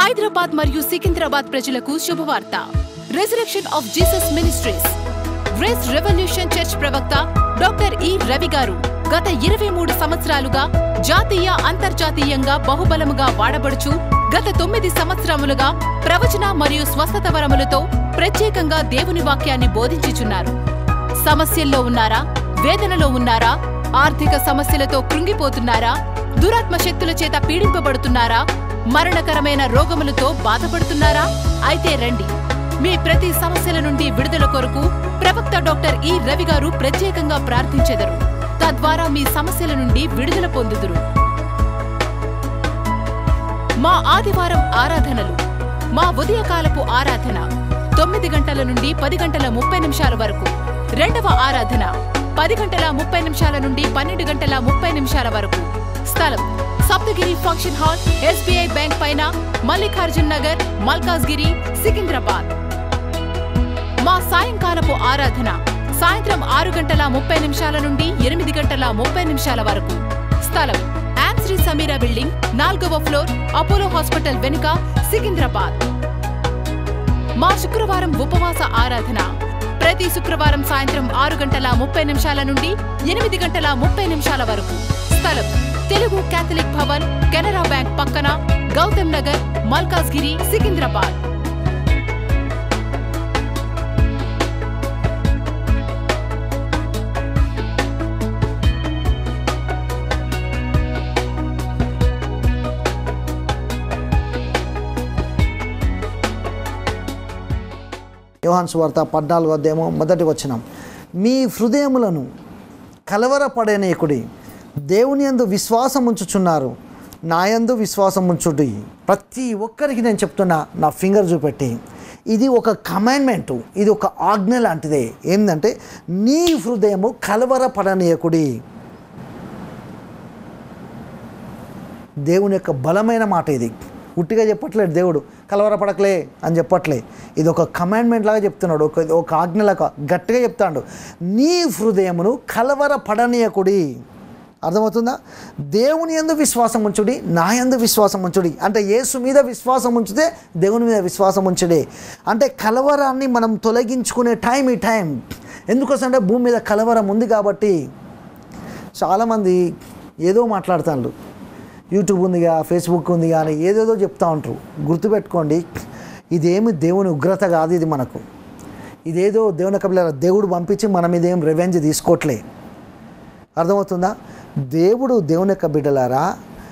హైదరాబాద్ మరియు సికింద్రాబాద్ ప్రజలకు శుభవార్త resurrection of Jesus ministries grace revolution church ప్రవక్త డాక్టర్ ఈ రవి గారు గత ఇరవై మూడు సంవత్సరాలుగా జాతీయ అంతర్జాతీయంగా బహుబలముగా వాడబడుచు గత తొమ్మిది సంవత్సరములుగా ప్రవచన మరియు స్వస్థత వరములతో ప్రత్యేకంగా దేవుని వాక్యాన్ని బోధించుచున్నారు సమస్యల్లో ఉన్నారా వేదనలో ఉన్నారా ఆర్థిక సమస్యలతో కృంగిపోతున్నారా దురాత్మ శక్తుల చేత పీడింపబడుతున్నారా మరణకరమైన రోగములతో బాధపడుతున్నారా అయితే రండి మీ ప్రతి సమస్యల నుండి విడుదల కొరకు ప్రవక్త డాక్టర్ ఈ రవి గారు ప్రత్యేకంగా ప్రార్థించెదరు తద్వారా మీ సమస్యల నుండి విడుదల పొందుదురు మా ఆదివారం ఆరాధనలు మా ఉదయకాలపు ఆరాధన తొమ్మిది గంటల నుండి పది గంటల ముప్పై నిమిషాల వరకు రెండవ ఆరాధన పది గంటల ముప్పై నిమిషాల నుండి పన్నెండు గంటల ముప్పై నిమిషాల వరకు స్థలం Saptagiri function hall SBI bank పైన మల్లికార్జున్ నగర్ మల్కాజ్గిరి సికింద్రాబాద్ మా సాయంకాలపు ఆరాధన సాయంత్రం ఆరు గంటల ముప్పై నిమిషాల నుండి ఎనిమిది గంటల ముప్పై నిమిషాల వరకు స్థలం యామ్ శ్రీ సమీరా బిల్డింగ్ నాలుగవ ఫ్లోర్ అపోలో హాస్పిటల్ వెనుక సికింద్రాబాద్ మా శుక్రవారం ఉపవాస ఆరాధన ప్రతి శుక్రవారం సాయంత్రం ఆరు గంటల ముప్పై నిమిషాల నుండి ఎనిమిది గంటల ముప్పై నిమిషాల వరకు స్థలం తెలుగు కేథలిక్ భవన్ కెనరా బ్యాంక్ పక్కన గౌతమ్ నగర్ మల్కాజ్గిరి సికింద్రాబాద్ యోహాన్ సువార్త పద్నాలుగు అధ్యాయము మొదటి వచనం మీ హృదయములను కలవరపడనీయకుడి దేవుని యందు విశ్వాసం ఉంచుచున్నారు నా యందు విశ్వాసం ఉంచుడి ప్రతి ఒక్కరికి నేను చెప్తున్నా నా ఫింగర్ చూపెట్టి ఇది ఒక కమాండ్మెంటు ఇది ఒక ఆజ్ఞ లాంటిదే ఏంటంటే నీ హృదయము కలవరపడనీయకుడి దేవుని యొక్క బలమైన మాట ఇది ఉట్టిగా చెప్పట్లేడు దేవుడు కలవరపడకలే అని చెప్పట్లే ఇది ఒక కమాండ్మెంట్ లాగా చెప్తున్నాడు ఒక ఒక ఆజ్ఞలాగా గట్టిగా చెప్తాడు నీ హృదయమును కలవరపడనీయకుడి అర్థమవుతుందా దేవుని ఎందు విశ్వాసం ఉంచుడి నా ఎందు విశ్వాసం ఉంచుడి అంటే యేసు మీద విశ్వాసం ఉంచితే దేవుని మీద విశ్వాసం ఉంచుడే అంటే కలవరాన్ని మనం తొలగించుకునే టైం ఈ టైం ఎందుకోసం అంటే భూమి మీద కలవరం ఉంది కాబట్టి చాలామంది ఏదో మాట్లాడుతారు యూట్యూబ్ ఉందిగా ఫేస్బుక్ ఉంది కానీ ఏదేదో చెప్తా ఉంటారు గుర్తుపెట్టుకోండి ఇదేమి దేవుని ఉగ్రత కాదు ఇది మనకు ఇదేదో దేవుని కపిల దేవుడు పంపించి మనం ఇదేం రెవెంజ్ తీసుకోవట్లే అర్థమవుతుందా దేవుడు దేవుని యొక్క బిడ్డలారా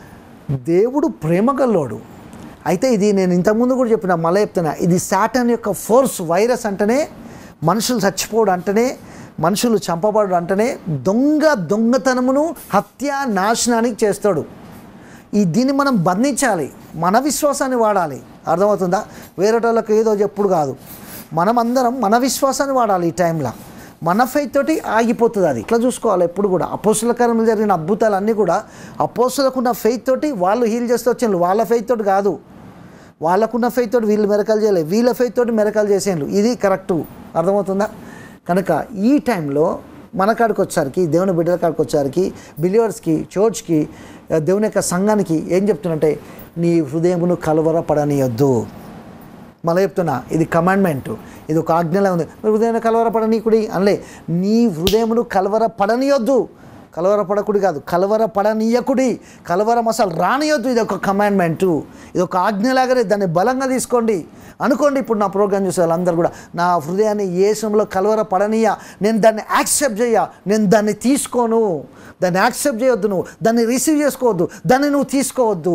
దేవుడు ప్రేమగల్లోడు అయితే ఇది నేను ఇంతకుముందు కూడా చెప్పిన మళ్ళీ చెప్తున్నా ఇది శాటన్ యొక్క ఫోర్స్ వైరస్ అంటేనే మనుషులు చచ్చిపోవడం అంటేనే మనుషులు చంపబడు అంటేనే దొంగ దొంగతనమును హత్య నాశనానికి చేస్తాడు ఈ దీన్ని మనం బంధించాలి మన విశ్వాసాన్ని వాడాలి అర్థమవుతుందా వేరేటోళ్ళకి ఏదో చెప్పుడు కాదు మనం అందరం మన విశ్వాసాన్ని వాడాలి ఈ టైంలో మన ఫెయిత్ తోటి ఆగిపోతుంది అది ఇట్లా చూసుకోవాలి ఎప్పుడు కూడా అపోసుల కర్మలు జరిగిన అద్భుతాలన్నీ కూడా అపోసులకున్న ఫెయిత్ తోటి వాళ్ళు హీల్ చేస్తూ వచ్చిండ్రు వాళ్ళ ఫెయిత్ తోటి కాదు వాళ్ళకున్న ఫెయిత్ తోటి వీళ్ళు మెరకలు చేయలేదు వీళ్ళ ఫెయిత్ తోటి మెరకలు చేసేయండ్రు ఇది కరెక్టు అర్థమవుతుందా కనుక ఈ టైంలో మన కాడికి వచ్చేసరికి దేవుని బిడ్డల కాడికి వచ్చేసరికి బిలివర్స్కి చర్చ్కి దేవుని యొక్క సంఘానికి ఏం చెప్తున్నంటే నీ హృదయమును కలవర పడనీయొద్దు మళ్ళీ చెప్తున్నా ఇది కమాండ్మెంట్ ఇది ఒక ఆజ్ఞలా ఉంది మరి హృదయం కలవర పడనీకుడి అనలే నీ హృదయమును కలవర పడనీయొద్దు కలవర పడకుడి కాదు కలవర పడనీయకుడి కలవరం అసలు రానియొద్దు ఇది ఒక కమాండ్మెంటు ఇది ఒక ఆజ్ఞలాగానే దాన్ని బలంగా తీసుకోండి అనుకోండి ఇప్పుడు నా ప్రోగ్రామ్ చూసే వాళ్ళందరూ కూడా నా హృదయాన్ని ఏ సమయంలో కలవర పడనీయ నేను దాన్ని యాక్సెప్ట్ చేయ నేను దాన్ని తీసుకోను దాన్ని యాక్సెప్ట్ చేయొద్దు నువ్వు దాన్ని రిసీవ్ చేసుకోవద్దు దాన్ని నువ్వు తీసుకోవద్దు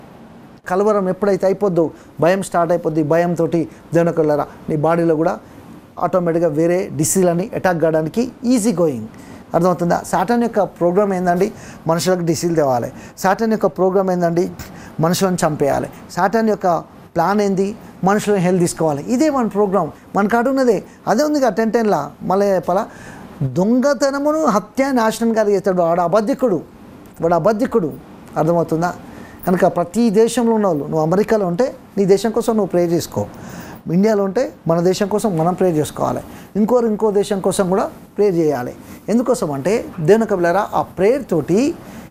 కలవరం ఎప్పుడైతే అయిపోద్దో భయం స్టార్ట్ అయిపోద్ది భయంతో దేవునికి వెళ్ళరా నీ బాడీలో కూడా ఆటోమేటిక్గా వేరే డిసీజ్లని అటాక్ కావడానికి ఈజీ గోయింగ్ అర్థమవుతుందా సాటన్ యొక్క ప్రోగ్రామ్ ఏందండి మనుషులకు డిసీల్ తేవాలి సాటన్ యొక్క ప్రోగ్రామ్ ఏందండి మనుషులను చంపేయాలి సాటన్ యొక్క ప్లాన్ ఏంది మనుషులను హెల్త్ తీసుకోవాలి ఇదే మన ప్రోగ్రామ్ మనకు అడుగున్నదే అదే ఉంది కదా టెన్ టెన్లా మళ్ళీ చెప్పాలా దొంగతనమును హత్య నాశనం కలిగేస్తాడు వాడు అబద్ధికుడు వాడు అబద్ధికుడు అర్థమవుతుందా కనుక ప్రతి దేశంలో ఉన్న వాళ్ళు నువ్వు అమెరికాలో ఉంటే నీ దేశం కోసం నువ్వు ప్రే చేసుకో ఇండియాలో ఉంటే మన దేశం కోసం మనం ప్రే చేసుకోవాలి ఇంకోరు ఇంకో దేశం కోసం కూడా ప్రే చేయాలి ఎందుకోసం అంటే దేవుని కబిలారా ఆ ప్రేయర్ తోటి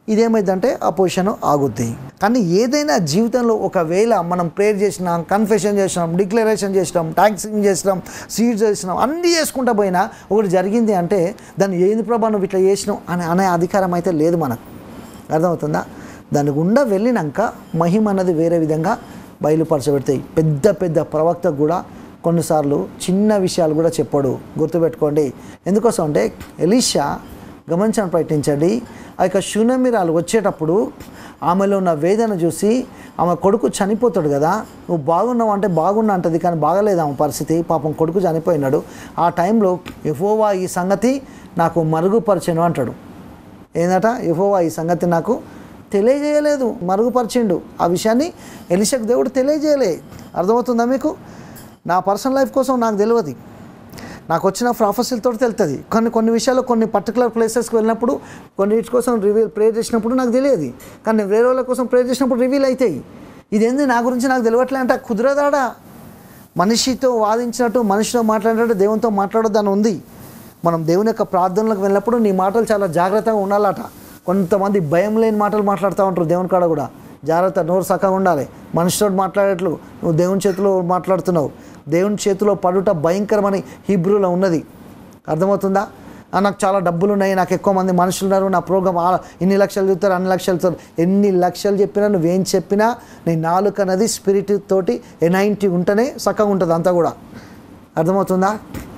ఇదేమైందంటే ఆ పొజిషన్ ఆగుద్ది కానీ ఏదైనా జీవితంలో ఒకవేళ మనం ప్రేయర్ చేసినాం కన్ఫెషన్ చేసినాం డిక్లరేషన్ చేసినాం థ్యాంక్సింగ్ చేసినాం సీడ్స్ చేసినాం అన్నీ చేసుకుంటా పోయినా ఒకటి జరిగింది అంటే దాన్ని ఏంది ప్రభా నువ్వు ఇట్లా చేసినావు అని అనే అధికారం అయితే లేదు మనకు అర్థమవుతుందా దాని గుండా వెళ్ళినాక మహిమ అన్నది వేరే విధంగా బయలుపరచబెడతాయి పెద్ద పెద్ద ప్రవక్త కూడా కొన్నిసార్లు చిన్న విషయాలు కూడా చెప్పాడు గుర్తుపెట్టుకోండి ఎందుకోసం అంటే ఎలీషా గమనించని ప్రయత్నించండి ఆ యొక్క శూన్యమిరాలు వచ్చేటప్పుడు ఆమెలో ఉన్న వేదన చూసి ఆమె కొడుకు చనిపోతాడు కదా నువ్వు బాగున్నావు అంటే బాగున్నా అంటది కానీ బాగలేదు ఆమె పరిస్థితి పాపం కొడుకు చనిపోయినాడు ఆ టైంలో ఎఫోవా ఈ సంగతి నాకు మరుగుపరచను అంటాడు ఏందట యెహోవా ఈ సంగతి నాకు తెలియజేయలేదు మరుగుపరిచిండు ఆ విషయాన్ని ఎలిషకు దేవుడు తెలియజేయలే అర్థమవుతుందా మీకు నా పర్సనల్ లైఫ్ కోసం నాకు తెలియదు నాకు వచ్చిన ప్రాఫెసర్లతో తెలుస్తుంది కొన్ని కొన్ని విషయాలు కొన్ని పర్టికులర్ ప్లేసెస్కి వెళ్ళినప్పుడు కొన్నిటి కోసం రివీల్ ప్రే చేసినప్పుడు నాకు తెలియదు కానీ వేరే వాళ్ళ కోసం ప్రే చేసినప్పుడు రివీల్ అవుతాయి ఇదేంది నా గురించి నాకు తెలియట్లే అంటే కుదరదాడా మనిషితో వాదించినట్టు మనిషితో మాట్లాడినట్టు దేవునితో మాట్లాడొద్దని ఉంది మనం దేవుని యొక్క ప్రార్థనలకు వెళ్ళినప్పుడు నీ మాటలు చాలా జాగ్రత్తగా ఉండాలట కొంతమంది భయం లేని మాటలు మాట్లాడుతూ ఉంటారు దేవుని కాడ కూడా జాగ్రత్త నోరు చక్కగా ఉండాలి మనిషితో మాట్లాడేట్లు నువ్వు దేవుని చేతిలో మాట్లాడుతున్నావు దేవుని చేతిలో పడుట భయంకరమని హీబ్రూలో ఉన్నది అర్థమవుతుందా ఆ, నాకు చాలా డబ్బులు ఉన్నాయి నాకు ఎక్కువ మంది మనుషులు ఉన్నారు నా ప్రోగ్రామ్ ఆ- ఇన్ని లక్షలు చెప్తారు అన్ని లక్షలు చెప్తారు ఎన్ని లక్షలు చెప్పినా నువ్వేం చెప్పినా నీ నాలుక అనేది స్పిరిట్ తోటి ఎనైంటీ ఉంటేనే చక్కగా ఉంటుంది అంతా కూడా అర్థమవుతుందా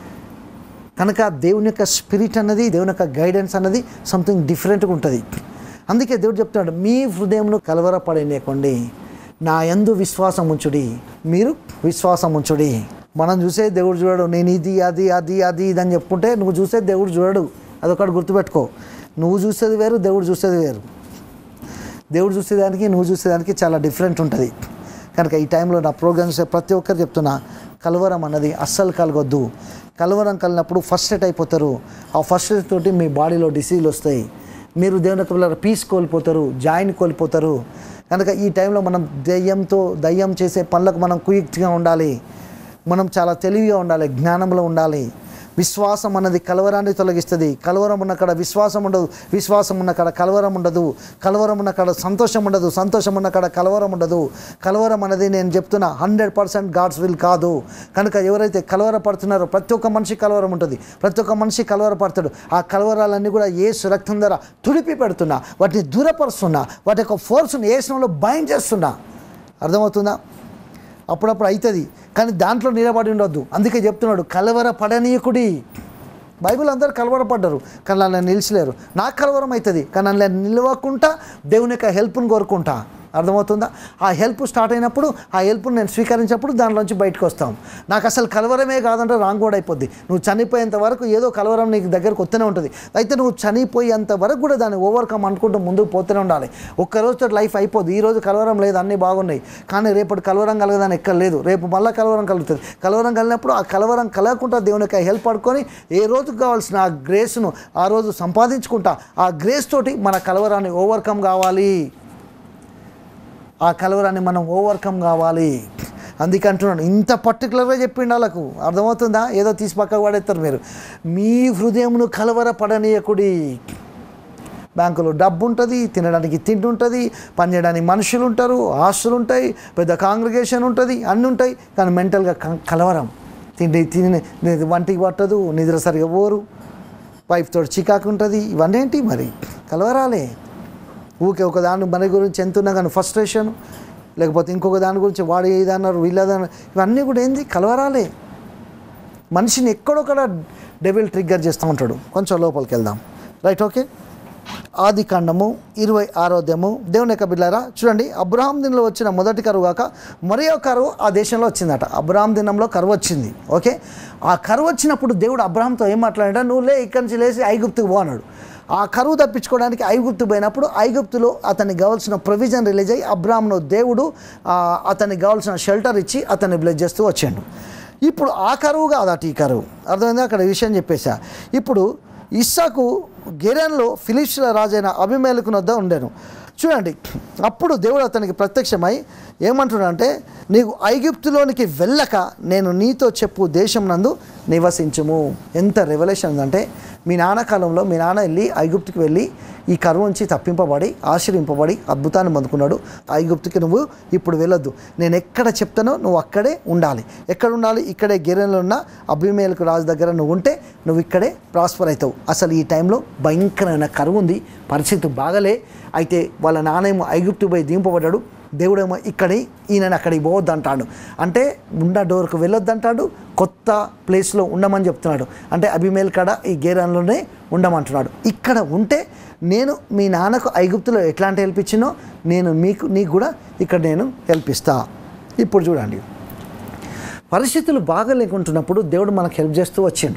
కనుక దేవుని యొక్క స్పిరిట్ అన్నది దేవుని యొక్క గైడెన్స్ అన్నది సంథింగ్ డిఫరెంట్గా ఉంటుంది అందుకే దేవుడు చెప్తున్నాడు మీ హృదయంను కలవరపడనీయకండి నా యందు విశ్వాసం ఉంచుడి మీరు విశ్వాసం ఉంచుడి మనం చూసే దేవుడు చూడడు నేను ఇది అది అది అది ఇది అని చెప్పుకుంటే నువ్వు చూసే దేవుడు చూడడు అదొకటి గుర్తుపెట్టుకో నువ్వు చూసేది వేరు దేవుడు చూసేది వేరు దేవుడు చూసేదానికి నువ్వు చూసేదానికి చాలా డిఫరెంట్ ఉంటుంది కనుక ఈ టైంలో నా ప్రోగ్రామ్స్ ప్రతి ఒక్కరు చెప్తున్నా కలవరం అన్నది అస్సలు కలగొద్దు కలవరం కలిగినప్పుడు ఫస్ట్ ఎయిట్ అయిపోతారు ఆ ఫస్ట్ ఎయిట్ తోటి మీ బాడీలో డిసీజులు వస్తాయి మీరు దేవుని యొక్క పిల్లల పీస్ కోల్పోతారు జాయిన్ కోల్పోతారు కనుక ఈ టైంలో మనం దయ్యంతో దయ్యం చేసే పనులకు మనం కుయుక్తిగా ఉండాలి మనం చాలా తెలివిగా ఉండాలి జ్ఞానంలో ఉండాలి విశ్వాసం అన్నది కలవరాన్ని తొలగిస్తుంది కలవరం ఉన్న కాడ విశ్వాసం ఉండదు విశ్వాసం ఉన్న కాడ కలవరం ఉండదు కలవరం ఉన్న కాడ సంతోషం ఉండదు సంతోషం ఉన్న కాడ కలవరం ఉండదు కలవరం అనేది నేను చెప్తున్నా హండ్రెడ్ పర్సెంట్ గాడ్స్ విల్ కాదు కనుక ఎవరైతే కలవరపడుతున్నారో ప్రతి ఒక్క మనిషి కలవరం ఉంటుంది ప్రతి ఒక్క మనిషి కలవరపడతాడు ఆ కలవరాలన్నీ కూడా ఏ రక్తం ద్వారా తుడిపి పెడుతున్నా వాటిని దూరపరుస్తున్నా వాటి యొక్క ఫోర్స్ని ఏసంలో బైండ్ చేస్తున్నా అర్థమవుతుందా అప్పుడప్పుడు అవుతుంది కానీ దాంట్లో నిలబడి ఉండొద్దు అందుకే చెప్తున్నాడు కలవర పడనీయకుడి బైబిల్ అందరూ కలవరపడ్డారు కానీ అలా నిలిచలేరు నాకు కలవరం అవుతుంది కానీ అలా నిలవకుండా దేవుని యొక్క హెల్ప్ని కోరుకుంటా అర్థమవుతుందా ఆ హెల్ప్ స్టార్ట్ అయినప్పుడు ఆ హెల్ప్ని నేను స్వీకరించినప్పుడు దానిలోంచి బయటకు వస్తాం నాకు అసలు కలవరమే కాదంటే రాంగ్ కూడా అయిపోద్ది నువ్వు చనిపోయేంత వరకు ఏదో కలవరం నీకు దగ్గరకు వస్తూనే ఉంటుంది అయితే నువ్వు చనిపోయేంత వరకు కూడా దాన్ని ఓవర్కమ్ అనుకుంటూ ముందుకు పోతూనే ఉండాలి ఒక్క రోజుతో లైఫ్ అయిపోద్ది ఈ రోజు కలవరం లేదు అన్నీ బాగున్నాయి కానీ రేపటి కలవరం కలగదని ఎక్కడ లేదు రేపు మళ్ళీ కలవరం కలుగుతుంది కలవరం కలిగినప్పుడు ఆ కలవరం కలగకుండా దేవుని యొక్క హెల్ప్ పడుకొని ఏ రోజుకు కావాల్సిన ఆ గ్రేస్ను ఆ రోజు సంపాదించుకుంటా ఆ గ్రేస్ తోటి మన కలవరాన్ని ఓవర్కమ్ కావాలి ఆ కలవరాన్ని మనం ఓవర్కమ్ కావాలి అందుకే అంటున్నాను ఇంత పర్టికులర్గా చెప్పిండు వాళ్ళకు అర్థమవుతుందా ఏదో తీసి పక్కకు పడేస్తారు మీరు మీ హృదయమును కలవర పడనీయకుడి బ్యాంకులో డబ్బు ఉంటుంది తినడానికి తిండి ఉంటుంది పనిచేయడానికి మనుషులు ఉంటారు ఆస్తులు ఉంటాయి పెద్ద కాంగ్రిగేషన్ ఉంటుంది అన్నీ ఉంటాయి కానీ మెంటల్గా క- కలవరం తిండి తిని ని- వంటికి పట్టదు నిద్ర సరిగా పోరు వైఫ్తో చికాకు ఉంటుంది ఇవన్నీ ఏంటి మరి కలవరాలే ఊకే ఒక దాని మన గురించి ఎంత ఉన్నా కానీ ఫ్రస్ట్రేషన్ లేకపోతే ఇంకొక దాని గురించి వాడు ఏదన్నారు వీళ్ళదన్నారు ఇవన్నీ కూడా ఏంది కలవరాలే మనిషిని ఎక్కడొక్కడ డెవిల్ ట్రిగ్గర్ చేస్తూ ఉంటాడు కొంచెం లోపలికి వెళ్దాం రైట్ ఓకే ఆది కాండము ఇరవై ఆరోధ్యము దేవుని యొక్క బిడ్డారా చూడండి అబ్రహాం దినంలో వచ్చిన మొదటి కరువు కాక మరో కరువు ఆ దేశంలో వచ్చిందట అబ్రహాం దినంలో కరువు వచ్చింది ఓకే ఆ కరువు వచ్చినప్పుడు దేవుడు అబ్రహాంతో ఏం మాట్లాడా నువ్వు లే ఇక్కడి నుంచి లేచి ఐగుప్తుకు పో అన్నాడు ఆ కరువు తప్పించుకోవడానికి ఐగుప్తు పోయినప్పుడు ఐగుప్తులో అతనికి కావాల్సిన ప్రొవిజన్ రిలీజ్ అయ్యి అబ్రాహ్మను దేవుడు ఆ, అతనికి కావాల్సిన షెల్టర్ ఇచ్చి అతన్ని బ్లెస్ చేస్తూ వచ్చాడు ఇప్పుడు ఆ కరువు కాదట ఈ కరువు అర్థమైంది అక్కడ విషయం చెప్పేశా ఇప్పుడు ఇస్సాకు గెరెన్లో ఫిలిప్స్ల రాజైన అభిమేలకు వద్ద ఉండేను చూడండి అప్పుడు దేవుడు అతనికి ప్రత్యక్షమై ఏమంటున్నాడంటే నీకు ఐగుప్తులోనికి వెళ్ళక నేను నీతో చెప్పు దేశం నందు నివసించుము ఎంత రెవల్యూషన్ ఉందంటే మీ నాన్న కాలంలో మీ నాన్న వెళ్ళి ఐగుప్తుకి వెళ్ళి ఈ కరువు నుంచి తప్పింపబడి ఆశ్రయింపబడి అద్భుతాన్ని పొందుకున్నాడు ఐగుప్తుకి నువ్వు ఇప్పుడు వెళ్ళొద్దు నేను ఎక్కడ చెప్తానో నువ్వు అక్కడే ఉండాలి ఎక్కడ ఉండాలి ఇక్కడే గిరెలో ఉన్న అభిమేలకు రాజు దగ్గర నువ్వు ఉంటే నువ్వు ఇక్కడే ప్రాస్పర్ అవుతావు అసలు ఈ టైంలో భయంకరమైన కరువు ఉంది పరిస్థితి బాగలే అయితే వాళ్ళ నానేమో ఐగుప్తు పోయి దింపబడ్డాడు దేవుడేమో ఇక్కడి ఈయన అక్కడికి పోవద్దు అంటాడు అంటే ఉన్న డోర్కు వెళ్ళొద్దు అంటాడు కొత్త ప్లేస్లో ఉండమని చెప్తున్నాడు అంటే అభిమేల్ కాడ ఈ గేరాన్లోనే ఉండమంటున్నాడు ఇక్కడ ఉంటే నేను మీ నాన్నకు ఐగుప్తులో ఎట్లాంటి హెల్ప్ ఇచ్చినో నేను మీకు నీకు కూడా ఇక్కడ నేను హెల్ప్ ఇస్తా ఇప్పుడు చూడండి పరిస్థితులు బాగా లేకుంటున్నప్పుడు దేవుడు మనకు హెల్ప్ చేస్తూ వచ్చిండు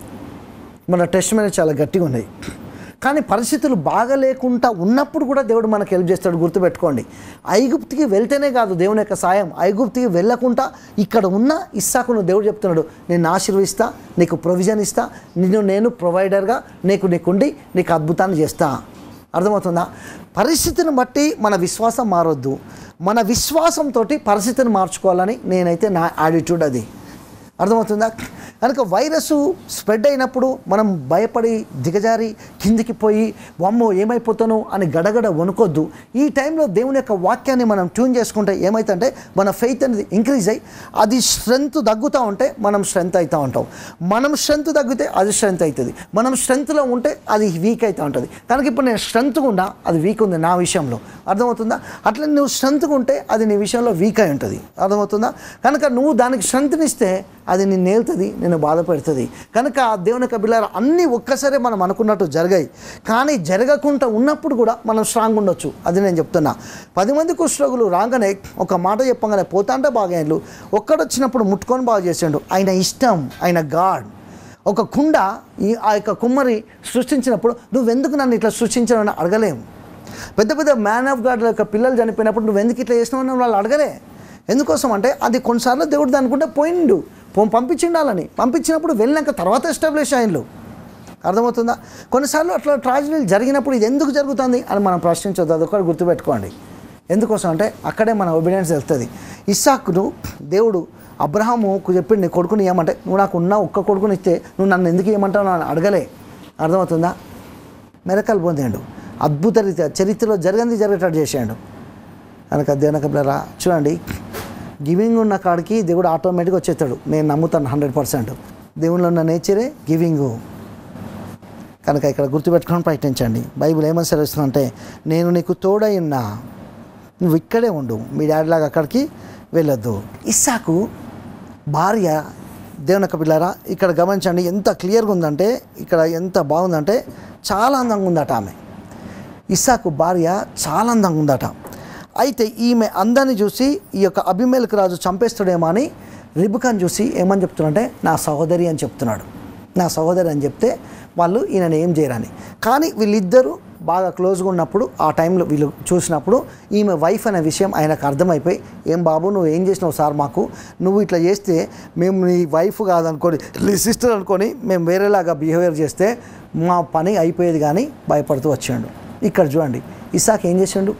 మన టెస్ట్ మీద చాలా గట్టిగా ఉన్నాయి కానీ పరిస్థితులు బాగా లేకుండా ఉన్నప్పుడు కూడా దేవుడు మనకు హెల్ప్ చేస్తాడు గుర్తుపెట్టుకోండి ఐగుప్తికి వెళ్తేనే కాదు దేవుని యొక్క సాయం ఐగుప్తికి వెళ్ళకుండా ఇక్కడ ఉన్న ఇస్సాకును దేవుడు చెప్తున్నాడు నేను ఆశీర్వదిస్తా నీకు ప్రొవిజన్ ఇస్తా నిన్ను నేను ప్రొవైడర్గా నీకు నీకుండి నీకు అద్భుతాన్ని చేస్తా అర్థమవుతుందా పరిస్థితిని బట్టి మన విశ్వాసం మారొద్దు మన విశ్వాసంతో పరిస్థితిని మార్చుకోవాలని నేనైతే నా యాటిట్యూడ్ అది అర్థమవుతుందా కనుక వైరస్ స్ప్రెడ్ అయినప్పుడు మనం భయపడి దిగజారి కిందికి పోయి వమ్మో ఏమైపోతాను అని గడగడ వణుకొద్దు ఈ టైంలో దేవుని యొక్క వాక్యాన్ని మనం ట్యూన్ చేసుకుంటే ఏమైతుందంటే మన ఫెయిత్ అనేది ఇంక్రీజ్ అయ్యి అది స్ట్రెంగ్త్ తగ్గుతూ ఉంటే మనం స్ట్రెంగ్త్ అవుతూ ఉంటాం మనం స్ట్రెంగ్త్ తగ్గితే అది స్ట్రెంగ్త్ అవుతుంది మనం స్ట్రెంగ్త్లో ఉంటే అది వీక్ అవుతూ ఉంటుంది కనుక ఇప్పుడు నేను స్ట్రెంగ్త్గా ఉన్నా అది వీక్ ఉంది నా విషయంలో అర్థమవుతుందా అట్లా నువ్వు స్ట్రెంగ్త్గా ఉంటే అది నీ విషయంలో వీక్ అయి ఉంటుంది అర్థమవుతుందా కనుక నువ్వు దానికి స్ట్రెంగ్త్నిస్తే అది నిన్ను నేలుతుంది నేను బాధపెడుతుంది కనుక ఆ దేవుని యొక్క బిళ్ళారు అన్నీ ఒక్కసారి మనం అనుకున్నట్టు జరిగాయి కానీ జరగకుండా ఉన్నప్పుడు కూడా మనం స్ట్రాంగ్ ఉండొచ్చు అది నేను చెప్తున్నా పది మంది కుష్ఠరోగులు రాగానే ఒక మాట చెప్పగానే పోతాంటే బాగాయండ్లు ఒక్కడొచ్చినప్పుడు ముట్టుకొని బాగా చేసాడు ఆయన ఇష్టం ఆయన గాడ్ ఒక కుండ ఈ ఆ యొక్క కుమ్మరి సృష్టించినప్పుడు నువ్వెందుకు నన్ను ఇట్లా సృష్టించావని అడగలేము పెద్ద పెద్ద మ్యాన్ ఆఫ్ గాడ్ యొక్క పిల్లలు చనిపోయినప్పుడు నువ్వు ఎందుకు ఇట్లా చేసినావు వాళ్ళు అడగలే ఎందుకోసం అంటే అది కొన్నిసార్లు దేవుడు అనుకుంటే పోయిండు పో పంపించిండాలని పంపించినప్పుడు వెళ్ళినాక తర్వాత ఎస్టాబ్లిష్ అయ్యిండు అర్థమవుతుందా కొన్నిసార్లు అట్లా ట్రాజడీలు జరిగినప్పుడు ఇది ఎందుకు జరుగుతుంది అని మనం ప్రశ్నించొద్దు అది ఒకటి గుర్తుపెట్టుకోండి ఎందుకోసం అంటే అక్కడే మన ఒబీడియన్స్ వెళ్తుంది ఇస్సాకును దేవుడు అబ్రహాముకు చెప్పిండు నీ కొడుకుని ఏమంటే నువ్వు నాకు ఉన్న ఒక్క కొడుకుని ఇస్తే నువ్వు నన్ను ఎందుకు ఏమంటావు అని అడగలే అర్థమవుతుందా మెరకలు పొందాడు అద్భుత రీతిగా చరిత్రలో జరిగింది జరిగేటట్టు చేశాడు కనుక దేవుని కబిలరా చూడండి గివింగ్ ఉన్న కాడికి దేవుడు ఆటోమేటిక్గా వచ్చేస్తాడు నేను నమ్ముతాను హండ్రెడ్ పర్సెంట్ దేవునిలో ఉన్న నేచరే గివింగు కనుక ఇక్కడ గుర్తుపెట్టుకొని ప్రయత్నించండి బైబిల్ ఏమని సెలవుస్తుందంటే నేను నీకు తోడై ఉన్నా నువ్వు ఇక్కడే ఉండు మీ డాడీలాగా అక్కడికి వెళ్ళొద్దు ఇస్సాకు భార్య దేవుని యొక్క పిల్లారా ఇక్కడ గమనించండి ఎంత క్లియర్గా ఉందంటే ఇక్కడ ఎంత బాగుందంటే చాలా అందంగా ఉందట ఆమె ఇస్సాకు భార్య చాలా అందంగా ఉందట అయితే ఈమె అందాన్ని చూసి ఈ యొక్క అభిమేలకు రాజు చంపేస్తాడేమో అని రిబుకాన్ చూసి ఏమని చెప్తున్నాడంటే నా సహోదరి అని చెప్తున్నాడు నా సహోదరి అని చెప్తే వాళ్ళు ఈయనని ఏం చేయరని కానీ వీళ్ళిద్దరూ బాగా క్లోజ్గా ఉన్నప్పుడు ఆ టైంలో వీళ్ళు చూసినప్పుడు ఈమె వైఫ్ అనే విషయం ఆయనకు అర్థమైపోయి ఏం బాబు నువ్వు ఏం చేసినావు సార్ మాకు నువ్వు ఇట్లా చేస్తే మేము నీ వైఫ్ కాదనుకొని నీ సిస్టర్ అనుకొని మేము వేరేలాగా బిహేవియర్ చేస్తే మా పని అయిపోయేది కానీ భయపడుతూ వచ్చాడు ఇక్కడ చూడండి ఇసాక్ ఏం చేసిండు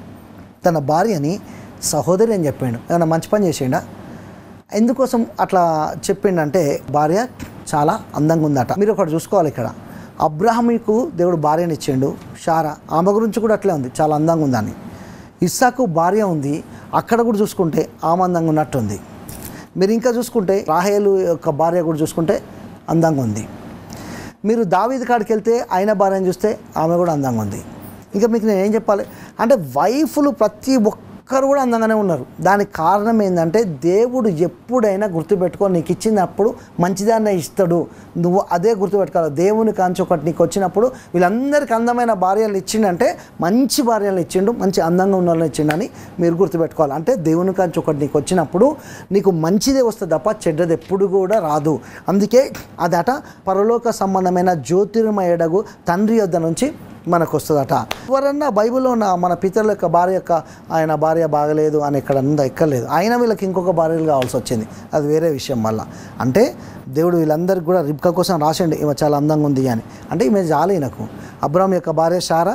తన భార్యని సహోదరి అని చెప్పాడు ఏమైనా మంచి పని చేసిండా ఎందుకోసం అట్లా చెప్పిండంటే భార్య చాలా అందంగా ఉందట మీరు ఒకటి చూసుకోవాలి ఇక్కడ అబ్రాహమికు దేవుడు భార్యని ఇచ్చిండు షారా ఆమె గురించి కూడా అట్లే ఉంది చాలా అందంగా ఉందని ఇస్సాకు భార్య ఉంది అక్కడ కూడా చూసుకుంటే ఆమె అందంగా ఉన్నట్టుంది మీరు ఇంకా చూసుకుంటే రాహేలు యొక్క భార్య కూడా చూసుకుంటే అందంగా ఉంది మీరు దావీది కాడికి వెళ్తే ఆయన భార్యను చూస్తే ఆమె కూడా అందంగా ఉంది ఇంకా మీకు నేను ఏం చెప్పాలి అంటే వైఫ్లు ప్రతి ఒక్కరు కూడా అందంగానే ఉన్నారు దానికి కారణం ఏంటంటే దేవుడు ఎప్పుడైనా గుర్తుపెట్టుకో నీకు ఇచ్చినప్పుడు మంచిదాన్నే ఇస్తాడు నువ్వు అదే గుర్తుపెట్టుకోవాలి దేవుని కాంచి ఒకటి నీకు వచ్చినప్పుడు వీళ్ళందరికీ అందమైన భార్యలు ఇచ్చిండంటే మంచి భార్యలు ఇచ్చిండు మంచి అందంగా ఉన్న వాళ్ళని ఇచ్చిండని మీరు గుర్తుపెట్టుకోవాలి అంటే దేవుని కాంచి ఒకటి నీకు వచ్చినప్పుడు నీకు మంచిదే వస్తుంది తప్ప చెడ్డది ఎప్పుడు కూడా రాదు అందుకే అదట పరలోక సంబంధమైన జ్యోతిర్మయడగు తండ్రి యొద్ద నుంచి మనకు వస్తుందట ఎవరన్నా బైబిల్లో ఉన్న మన పితరుల యొక్క భార్య యొక్క ఆయన భార్య బాగలేదు అని ఇక్కడ ఉందా ఎక్కర్లేదు అయినా వీళ్ళకి ఇంకొక భార్యలు కావాల్సి వచ్చింది అది వేరే విషయం మళ్ళా అంటే దేవుడు వీళ్ళందరికీ కూడా రిబ్కా కోసం రాసిండు ఈమె చాలా అందంగా ఉంది అని అంటే ఈమె చాలు ఈయనకు అబ్రామ్ యొక్క భార్య షారా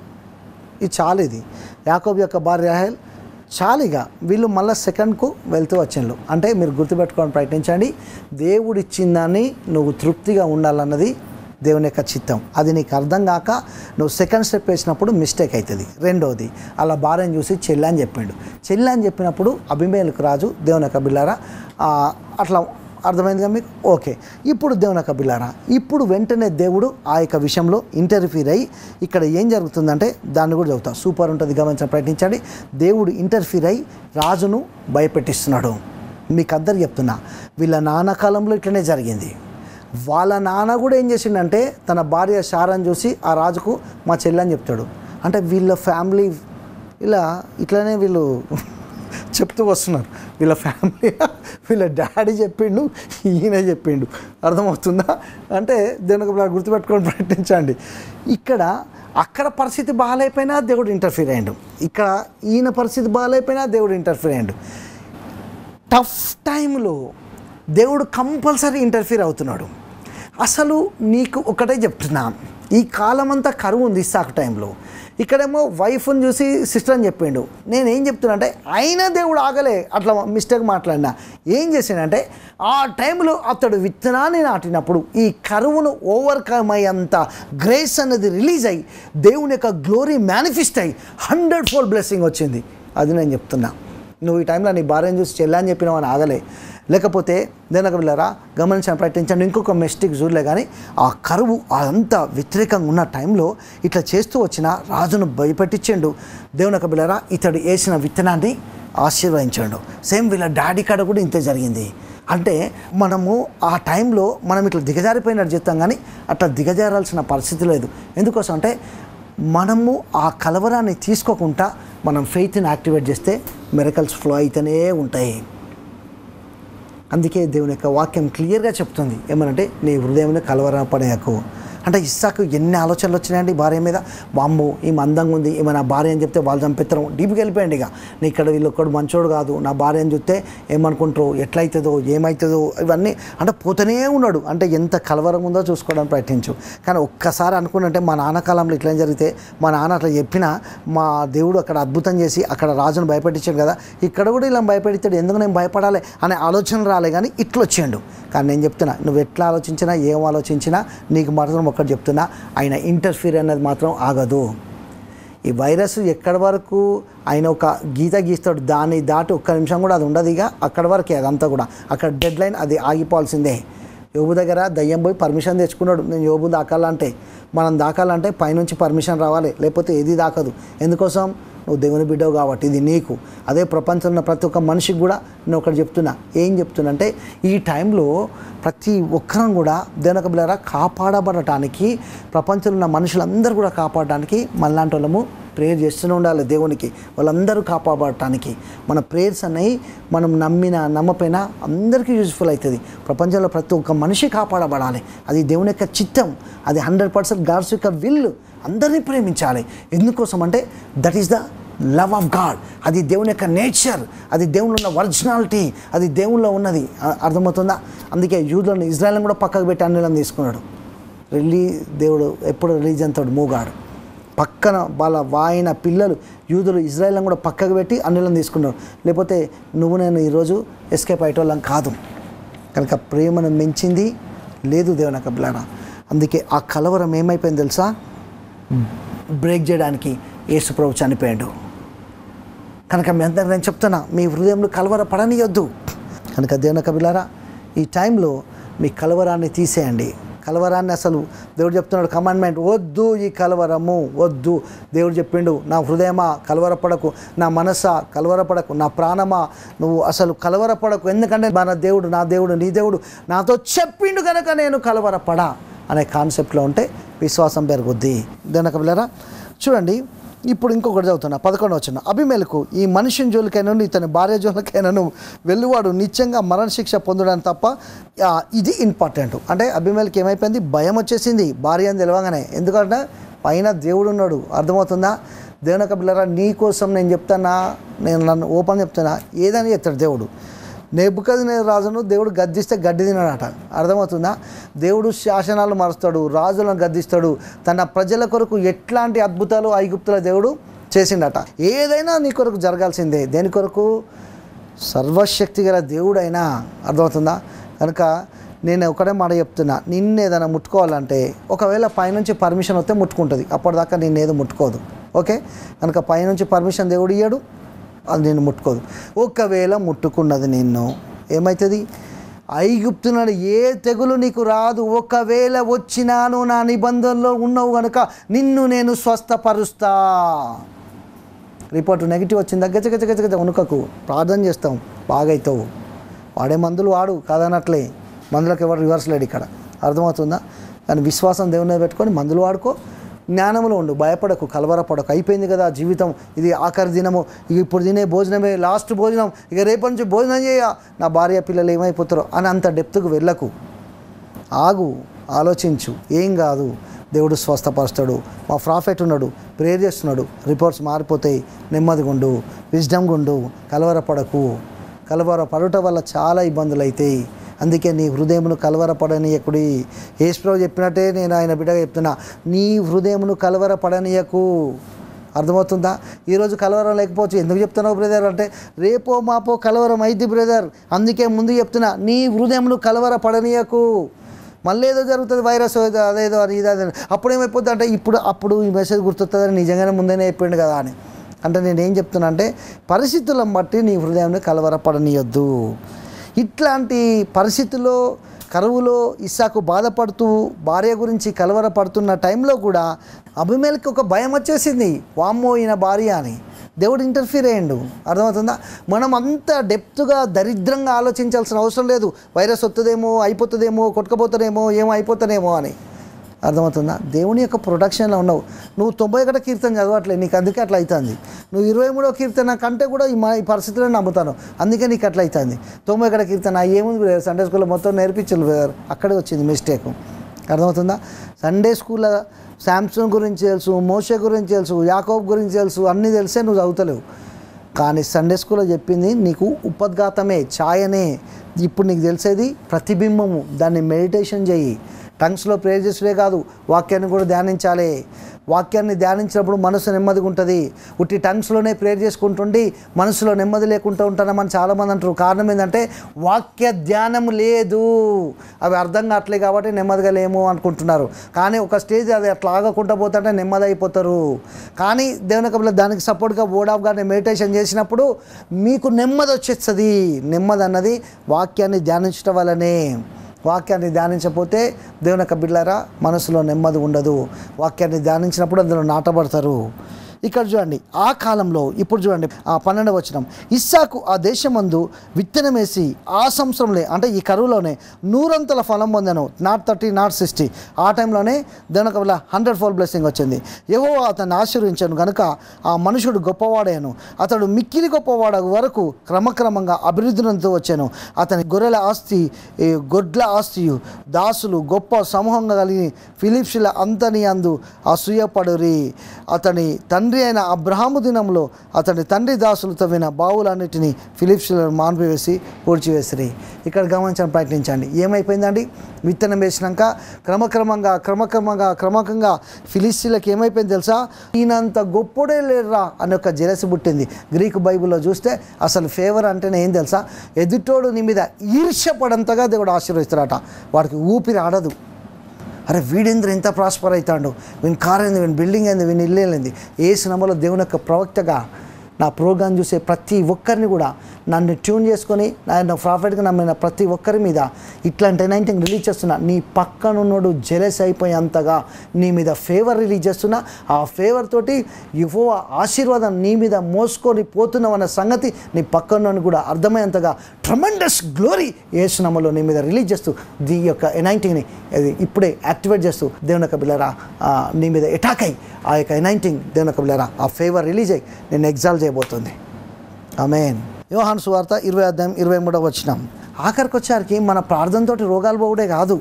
ఇది చాలు ఇది యాకోబ్ యొక్క భార్య రాహేల్ చాలిగా వీళ్ళు మళ్ళీ సెకండ్కు వెళ్తూ వచ్చిండ్రు అంటే మీరు గుర్తుపెట్టుకోవడానికి ప్రయత్నించండి దేవుడు ఇచ్చిందాన్ని నువ్వు తృప్తిగా ఉండాలన్నది దేవుని యొక్క చిత్తం అది నీకు అర్థం కాక నువ్వు సెకండ్ స్టెప్ వేసినప్పుడు మిస్టేక్ అవుతుంది రెండోది అలా భార్యను చూసి చెల్లి అని చెప్పిండు చెల్లి అని చెప్పినప్పుడు అభిమేలకు రాజు దేవుని యొక్క బిల్లారా ఆ, అట్లా అర్థమైందిగా మీకు ఓకే ఇప్పుడు దేవుని యొక్క బిల్లారా ఇప్పుడు వెంటనే దేవుడు ఆ యొక్క విషయంలో ఇంటర్ఫీర్ అయ్యి ఇక్కడ ఏం జరుగుతుందంటే దాన్ని కూడా చెబుతా సూపర్ ఉంటుంది గమనించడం ప్రయత్నించండి దేవుడు ఇంటర్ఫీర్ అయ్యి రాజును భయపెట్టిస్తున్నాడు మీకు అందరు చెప్తున్నా వీళ్ళ నాన్న కాలంలో ఇట్లనే జరిగింది వాళ్ళ నాన్న కూడా ఏం చేసిండంటే తన భార్య శారాన్ని చూసి ఆ రాజుకు మా చెల్లి అని చెప్తాడు అంటే వీళ్ళ ఫ్యామిలీ ఇలా ఇట్లనే వీళ్ళు చెప్తూ వస్తున్నారు వీళ్ళ ఫ్యామిలీ వీళ్ళ డాడీ చెప్పిండు ఈయన చెప్పిండు అర్థమవుతుందా అంటే దేనికి గుర్తుపెట్టుకొని ప్రయత్నించండి ఇక్కడ అక్కడ పరిస్థితి బాగాలేకపోయినా దేవుడు ఇంటర్ఫీర్ అయ్యాడు ఇక్కడ ఈయన పరిస్థితి బాగాలేకపోయినా దేవుడు ఇంటర్ఫీర్ అయ్యాడు టఫ్ టైంలో దేవుడు కంపల్సరీ ఇంటర్ఫీర్ అవుతున్నాడు అసలు నీకు ఒకటే చెప్తున్నా ఈ కాలం అంతా కరువు ఉంది ఇస్సాకు టైంలో ఇక్కడేమో వైఫ్ని చూసి సిస్టర్ అని చెప్పిండు నేను ఏం చెప్తున్నా అంటే అయినా దేవుడు ఆగలే అట్లా మిస్టేక్ మాట్లాడినా ఏం చేసిండంటే ఆ టైంలో అతడు విత్తనాన్ని నాటినప్పుడు ఈ కరువును ఓవర్కమ్ అయ్యేంత గ్రేస్ అనేది రిలీజ్ అయ్యి దేవుని యొక్క గ్లోరీ మేనిఫెస్ట్ అయ్యి హండ్రెడ్ ఫోల్ బ్లెస్సింగ్ వచ్చింది అది నేను చెప్తున్నా నువ్వు ఈ టైంలో నీ భార్యను చూసి చెల్లని చెప్పినావు అని ఆగలే లేకపోతే దేనక వెళ్ళారా గమనించని ప్రయత్నించండి ఇంకొక మిస్టేక్ చూడలే కానీ ఆ కరువు అదంతా వ్యతిరేకంగా ఉన్న టైంలో ఇట్లా చేస్తూ వచ్చిన రాజును భయపెట్టించిండు దేవునక బిళ్ళరా ఇతడు వేసిన విత్తనాన్ని ఆశీర్వదించాడు సేమ్ వీళ్ళ డాడీ కాడ కూడా ఇంతే జరిగింది అంటే మనము ఆ టైంలో మనం ఇట్లా దిగజారిపోయినట్టు చెప్తాం కానీ అట్లా దిగజారాల్సిన పరిస్థితి లేదు ఎందుకోసం అంటే మనము ఆ కలవరాన్ని తీసుకోకుండా మనం ఫెయిత్ని యాక్టివేట్ చేస్తే మెరకల్స్ ఫ్లో అయితేనే ఉంటాయి అందుకే దేవుని యొక్క వాక్యం క్లియర్గా చెప్తుంది ఏమనంటే నీ హృదయం కలవర పడేయకు అంటే ఇస్సాకు ఎన్ని ఆలోచనలు వచ్చినాయండి భార్య మీద వామ్మో ఈమె అందంగా ఉంది ఈమె నా భార్య అని చెప్తే వాళ్ళు చంపిస్తారు డీప్కి వెళ్ళిపోయండి ఇక నీ ఇక్కడ వీళ్ళు ఒక్కడు మంచోడు కాదు నా భార్య అని చూస్తే ఏమనుకుంటారో ఎట్లయితుందో ఏమవుతుందో ఇవన్నీ అంటే పోతూనే ఉన్నాడు అంటే ఎంత కలవరం ఉందో చూసుకోవడానికి ప్రయత్నించు కానీ ఒక్కసారి అనుకున్నంటే మా నాన్న కాలంలో ఇట్లా జరిగితే మా నాన్న అట్లా చెప్పినా మా దేవుడు అక్కడ అద్భుతం చేసి అక్కడ రాజును భయపెట్టించాడు కదా ఇక్కడ కూడా ఇలా భయపెడతాడు ఎందుకు నేను భయపడాలి అనే ఆలోచన రాలే కానీ ఇట్లా వచ్చాడు కానీ నేను చెప్తున్నా నువ్వు ఎట్లా ఆలోచించినా ఏం ఆలోచించినా నీకు మాత్రం ఒక్కటి చెప్తున్నా ఆయన ఇంటర్ఫీర్ అనేది మాత్రం ఆగదు ఈ వైరస్ ఎక్కడి వరకు ఆయన ఒక గీత గీస్తాడు దాన్ని దాటి ఒక్క నిమిషం కూడా అది ఉండదు ఇక అక్కడి వరకే అదంతా కూడా అక్కడ డెడ్ లైన్ అది ఆగిపోవాల్సిందే యోబు దగ్గర దయ్యం పోయి పర్మిషన్ తెచ్చుకున్నాడు నేను యోబు దాకాలంటే మనం దాకాలంటే పైనుంచి పర్మిషన్ రావాలి లేకపోతే ఏది దాకదు ఎందుకోసం నువ్వు దేవుని బిడ్డవు కాబట్టి ఇది నీకు అదే ప్రపంచంలో ఉన్న ప్రతి ఒక్క మనిషికి కూడా నేను ఒకటి చెప్తున్నా ఏం చెప్తున్నా అంటే ఈ టైంలో ప్రతి ఒక్కరం కూడా దేవుని బిడ్డారా కాపాడబడటానికి ప్రపంచంలో ఉన్న మనుషులందరూ కూడా కాపాడటానికి మనలాంటి వాళ్ళము ప్రేయర్ చేస్తూనే ఉండాలి దేవునికి వాళ్ళందరూ కాపాడటానికి మన ప్రేయర్స్ అనేవి మనం నమ్మిన నమ్మపోయినా అందరికీ యూజ్ఫుల్ అవుతుంది ప్రపంచంలో ప్రతి ఒక్క మనిషి కాపాడబడాలి అది దేవుని యొక్క చిత్తం అది హండ్రెడ్ పర్సెంట్ గాడ్స్ యొక్క విల్ అందరినీ ప్రేమించాలి ఎందుకోసం అంటే that is the love of God అది దేవుని యొక్క నేచర్ అది దేవునిలో ఉన్న ఒరిజినాలిటీ అది దేవునిలో ఉన్నది అ- అర్థమవుతుందా అందుకే యూదులను ఇజ్రాయల్ని కూడా పక్కకు పెట్టి అన్నిలను తీసుకున్నాడు రిలీ దేవుడు ఎప్పుడు రిలీజన్ తోడు మూగాడు పక్కన వాళ్ళ వాయిన పిల్లలు యూదులు ఇజ్రాయల్ని కూడా పక్కకు పెట్టి అన్నిలను తీసుకున్నారు లేకపోతే నువ్వు నేను ఈరోజు ఎస్కేప్ అయ్యేటోళ్ళం కాదు కనుక ప్రేమను మించింది లేదు దేవుని యొక్క బిడ్డలారా. అందుకే ఆ కలవరం ఏమైపోయింది తెలుసా బ్రేక్ చేయడానికి యేసుప్రభు చనిపోయాడు కనుక మీ అందరికి నేను చెప్తున్నా మీ హృదయంలో కలవర పడనియొద్దు కనుక దేవుని కబిలారా ఈ టైంలో మీ కలవరాన్ని తీసేయండి కలవరాన్ని అసలు దేవుడు చెప్తున్నాడు కమాండ్మెంట్ వద్దు ఈ కలవరము వద్దు దేవుడు చెప్పిండు నా హృదయమా కలవరపడకు నా మనసా కలవరపడకు నా ప్రాణమా నువ్వు అసలు కలవరపడకు ఎందుకంటే మన దేవుడు నా దేవుడు నీ దేవుడు నాతో చెప్పిండు కనుక నేను కలవరపడా అనే కాన్సెప్ట్లో ఉంటే విశ్వాసం పెరుగుద్ది దేనక వెళ్ళారా చూడండి ఇప్పుడు ఇంకొకటి చదువుతున్నా పదకొండు వచ్చిన అభిమేలకు ఈ మనిషిని జోలికైనా ఇతని భార్య జోలికైనాను వెళ్ళువాడు నిత్యంగా మరణశిక్ష పొందడానికి తప్ప ఆ, ఇది ఇంపార్టెంట్ అంటే అభిమేలకి ఏమైపోయింది భయం వచ్చేసింది భార్య అని తెలియగానే ఎందుకంటే పైన దేవుడు ఉన్నాడు అర్థమవుతుందా దేవుని యొక్క పిల్లరా నీ కోసం నేను చెప్తానా నేను నన్ను ఓపెన్ చెప్తున్నా ఏదని చెప్తాడు దేవుడు నేబుకది రాజును దేవుడు గద్దిస్తే గడ్డి తినడట అర్థమవుతుందా దేవుడు శాసనాలు మారుస్తాడు రాజులను గద్దిస్తాడు తన ప్రజల కొరకు ఎట్లాంటి అద్భుతాలు ఐగుప్తుల దేవుడు చేసిండట ఏదైనా నీ కొరకు జరగాల్సిందే దేని కొరకు సర్వశక్తి గల దేవుడైనా అర్థమవుతుందా కనుక నేను ఒకటే మాట చెప్తున్నా నిన్ను ఏదైనా ముట్టుకోవాలంటే ఒకవేళ పైనుంచి పర్మిషన్ వస్తే ముట్టుకుంటుంది అప్పటిదాకా నిన్ను ఏదో ముట్టుకోదు ఓకే కనుక పైనుంచి పర్మిషన్ దేవుడు ఇయ్యాడు అది నేను ముట్టుకోదు ఒకవేళ ముట్టుకున్నది నిన్ను ఏమవుతుంది ఐగుప్తునడు ఏ తెగులు నీకు రాదు ఒకవేళ వచ్చినాను నా నిబంధనలో ఉన్నావు కనుక నిన్ను నేను స్వస్థపరుస్తా రిపోర్ట్ నెగిటివ్ వచ్చిందా గచ్చ గచ్చ గచ్చ గచ్చ ఉనుకకు ప్రార్థన చేస్తాం బాగైతావు వాడే మందులు వాడు కాదనట్లే మందులకు ఎవరు రివర్స్ లేడు ఇక్కడ అర్థమవుతుందా కానీ విశ్వాసం దేవుని మీద పెట్టుకొని మందులు వాడుకో జ్ఞానంలో ఉండు భయపడకు కలవరపడకు అయిపోయింది కదా జీవితం ఇది ఆఖరి దినము ఇక ఇప్పుడు తినే భోజనమే లాస్ట్ భోజనం ఇక రేపటి నుంచి భోజనం చేయ నా భార్య పిల్లలు ఏమైపోతారో అని అంత డెప్త్కు వెళ్ళకు ఆగు ఆలోచించు ఏం కాదు దేవుడు స్వస్థపరుస్తాడు మా ప్రాఫిట్ ఉన్నాడు ప్రేయర్ చేస్తున్నాడు రిపోర్ట్స్ మారిపోతాయి నెమ్మదిగా ఉండు విజ్డమ్ గుండు కలవరపడకు కలవరపడుట వల్ల చాలా ఇబ్బందులు అవుతాయి అందుకే నీ హృదయమును కలవరపడనీయకుడి యేసుప్రభు చెప్పినట్టే నేను ఆయన బిడ్డగా చెప్తున్నా నీ హృదయమును కలవరపడనీయకు అర్థమవుతుందా ఈరోజు కలవరం లేకపోవచ్చు ఎందుకు చెప్తున్నావు బ్రదర్ అంటే రేపో మాపో కలవరం అయింది బ్రదర్ అందుకే ముందు చెప్తున్నా నీ హృదయమును కలవరపడనీయకు మళ్ళీ ఏదో జరుగుతుంది వైరస్ ఏదో అదేదో అని ఇది అదే అప్పుడు ఏమైపోతుంది అంటే ఇప్పుడు అప్పుడు ఈ మెసేజ్ గుర్తొస్తుందని నిజంగానే ముందేనే అయిపోయింది కదా అని అంటే నేను ఏం చెప్తున్నా అంటే పరిస్థితులను బట్టి నీ హృదయాన్ని కలవరపడనీయొద్దు ఇట్లాంటి పరిస్థితుల్లో కరువులో ఇస్సాకు బాధపడుతూ భార్య గురించి కలవరపడుతున్న టైంలో కూడా అభిమేలకి ఒక భయం వచ్చేసింది వామ్మో ఈయన భార్య అని దేవుడు ఇంటర్ఫీర్ అయ్యిండు అర్థమవుతుందా మనం అంత డెప్త్గా దరిద్రంగా ఆలోచించాల్సిన అవసరం లేదు వైరస్ వస్తుందేమో అయిపోతుందేమో కొట్టుకపోతుందేమో ఏమో అయిపోతానేమో అని అర్థమవుతుందా దేవుని యొక్క ప్రొటెక్షన్లో ఉన్నావు నువ్వు తొంభై ఒకటో కీర్తన చదవట్లేదు నీకు అందుకే అట్లా అవుతుంది నువ్వు ఇరవై మూడో కీర్తన కంటే కూడా ఈ మా ఈ పరిస్థితుల్లో నమ్ముతాను అందుకే నీకు అట్లా అవుతుంది తొంభై ఒకటో కీర్తన ఏముంది బ్రదర్ సండే స్కూల్లో మొత్తం నేర్పించారు బ్రదర్ అక్కడే వచ్చింది మిస్టేక్ అర్థమవుతుందా సండే స్కూల్లో శాంసంగ్ గురించి తెలుసు మోషే గురించి తెలుసు యాకోబ్ గురించి తెలుసు అన్నీ తెలిసే నువ్వు చదువుతలేవు కానీ సండే స్కూల్లో చెప్పింది నీకు ఉపద్ఘాతమే ఛాయనే ఇప్పుడు నీకు తెలిసేది ప్రతిబింబము దాన్ని మెడిటేషన్ చేయి టంగ్స్లో ప్రేర్ చేసుడే కాదు వాక్యాన్ని కూడా ధ్యానించాలి వాక్యాన్ని ధ్యానించినప్పుడు మనసు నెమ్మదిగా ఉంటుంది ఉట్టి టంగ్స్లోనే ప్రేర్ చేసుకుంటుండి మనసులో నెమ్మది లేకుండా ఉంటానమని చాలామంది అంటారు కారణం ఏంటంటే వాక్య ధ్యానం లేదు అవి అర్థం కావట్లేదు కాబట్టి నెమ్మదిగా లేము అనుకుంటున్నారు కానీ ఒక స్టేజ్ అది అట్లా ఆగకుండా పోతుంటే నెమ్మది అయిపోతారు కానీ దేవుని యొక్క దానికి సపోర్ట్గా బోర్డ్ ఆఫ్ గారిని మెడిటేషన్ చేసినప్పుడు మీకు నెమ్మది వచ్చేస్తుంది నెమ్మది అన్నది వాక్యాన్ని ధ్యానించడం వల్లనే వాక్యాన్ని ధ్యానించకపోతే దేవుని యొక్క బిడ్డలారా మనసులో నెమ్మది ఉండదు వాక్యాన్ని ధ్యానించినప్పుడు అందులో నాటబడతారు ఇక్కడ చూడండి ఆ కాలంలో ఇప్పుడు చూడండి ఆ పన్నెండవ వచనం ఇస్సాకు ఆ దేశమందు విత్తనం వేసి ఆ సంవత్సరంలో అంటే ఈ కరువులోనే నూరంతల ఫలం పొందాను నాట్ థర్టీ నాట్ సిక్స్టీ ఆ టైంలోనే దేవుని యొక్క వల్ల హండ్రెడ్ ఫోర్ బ్లెస్సింగ్ వచ్చింది ఏవో అతన్ని ఆశీర్వించాను కనుక ఆ మనుషుడు గొప్పవాడాను అతడు మిక్కిలి గొప్పవాడ వరకు క్రమక్రమంగా అభివృద్ధినంతో వచ్చాను అతని గొర్రెల ఆస్తి ఈ గొడ్ల ఆస్తి దాసులు గొప్ప సమూహంగా కలిగి ఫిలిప్స్ల అంతని అందు అసూయపడురి అతని తండ్రి అయిన అబ్రహాము దినంలో అతని తండ్రి దాసులు తవ్విన బావులన్నిటినీ ఫిలిప్స్లను మాన్పివేసి పూడ్చివేసిరి ఇక్కడ గమనించడం ప్రయత్నించండి ఏమైపోయిందండి విత్తనం వేసినాక క్రమక్రమంగా క్రమక్రమంగా క్రమకంగా ఫిలిస్తీన్లకు ఏమైపోయింది తెలుసా ఈయనంత గొప్పడే లేరురా అని ఒక జెలసి పుట్టింది గ్రీకు బైబిల్లో చూస్తే అసలు ఫేవర్ అంటేనే ఏం తెలుసా ఎదుటోడు నీ మీద ఈర్ష్యపడంతగా దేవుడు ఆశీర్వదిస్తాడట వాడికి ఊపిరి ఆడదు అరే వీడేంద్ర ఎంత ప్రాస్పర్ అవుతాడు వీని కార్ ఏంది వీని బిల్డింగ్ ఏంది వీని ఇల్లు ఏంది ఏ సినిమాలో దేవుని యొక్క ప్రవక్తగా నా ప్రోగ్రాం చూసే ప్రతి ఒక్కరిని కూడా నన్ను ట్యూన్ చేసుకొని నా ప్రాఫిట్గా నమ్మిన ప్రతి ఒక్కరి మీద ఇట్లాంటి నైన్టీన్ రిలీజ్ చేస్తున్నా నీ పక్కనున్నోడు జెలస్ అయిపోయేంతగా నీ మీద ఫేవర్ రిలీజ్ చేస్తున్నా ఆ ఫేవర్ తోటి యువో ఆశీర్వాదం నీ మీద మోసుకొని పోతున్నావు అన్న సంగతి నీ పక్కన కూడా అర్థమయ్యేంతగా ట్రమండస్ గ్లోరీ ఏసునామలో నీ మీద రిలీజ్ చేస్తూ దీ యొక్క ఎనైంటింగ్ని అది ఇప్పుడే యాక్టివేట్ చేస్తూ దేవుని యొక్క బిల్లరా నీ మీద అటాక్ అయ్యి ఆ యొక్క ఎనైంటింగ్ దేవుని యొక్క బిల్లరా ఆ ఫేవర్ రిలీజ్ అయ్యి నేను ఎగ్జాల్ చేయబోతుంది ఆమెన్ యోహాను సువార్త ఇరవై అధ్యాయం ఇరవై మూడవ వచ్చినాం ఆఖరికి వచ్చారికి మన ప్రార్థనతోటి రోగాలు పోవడే కాదు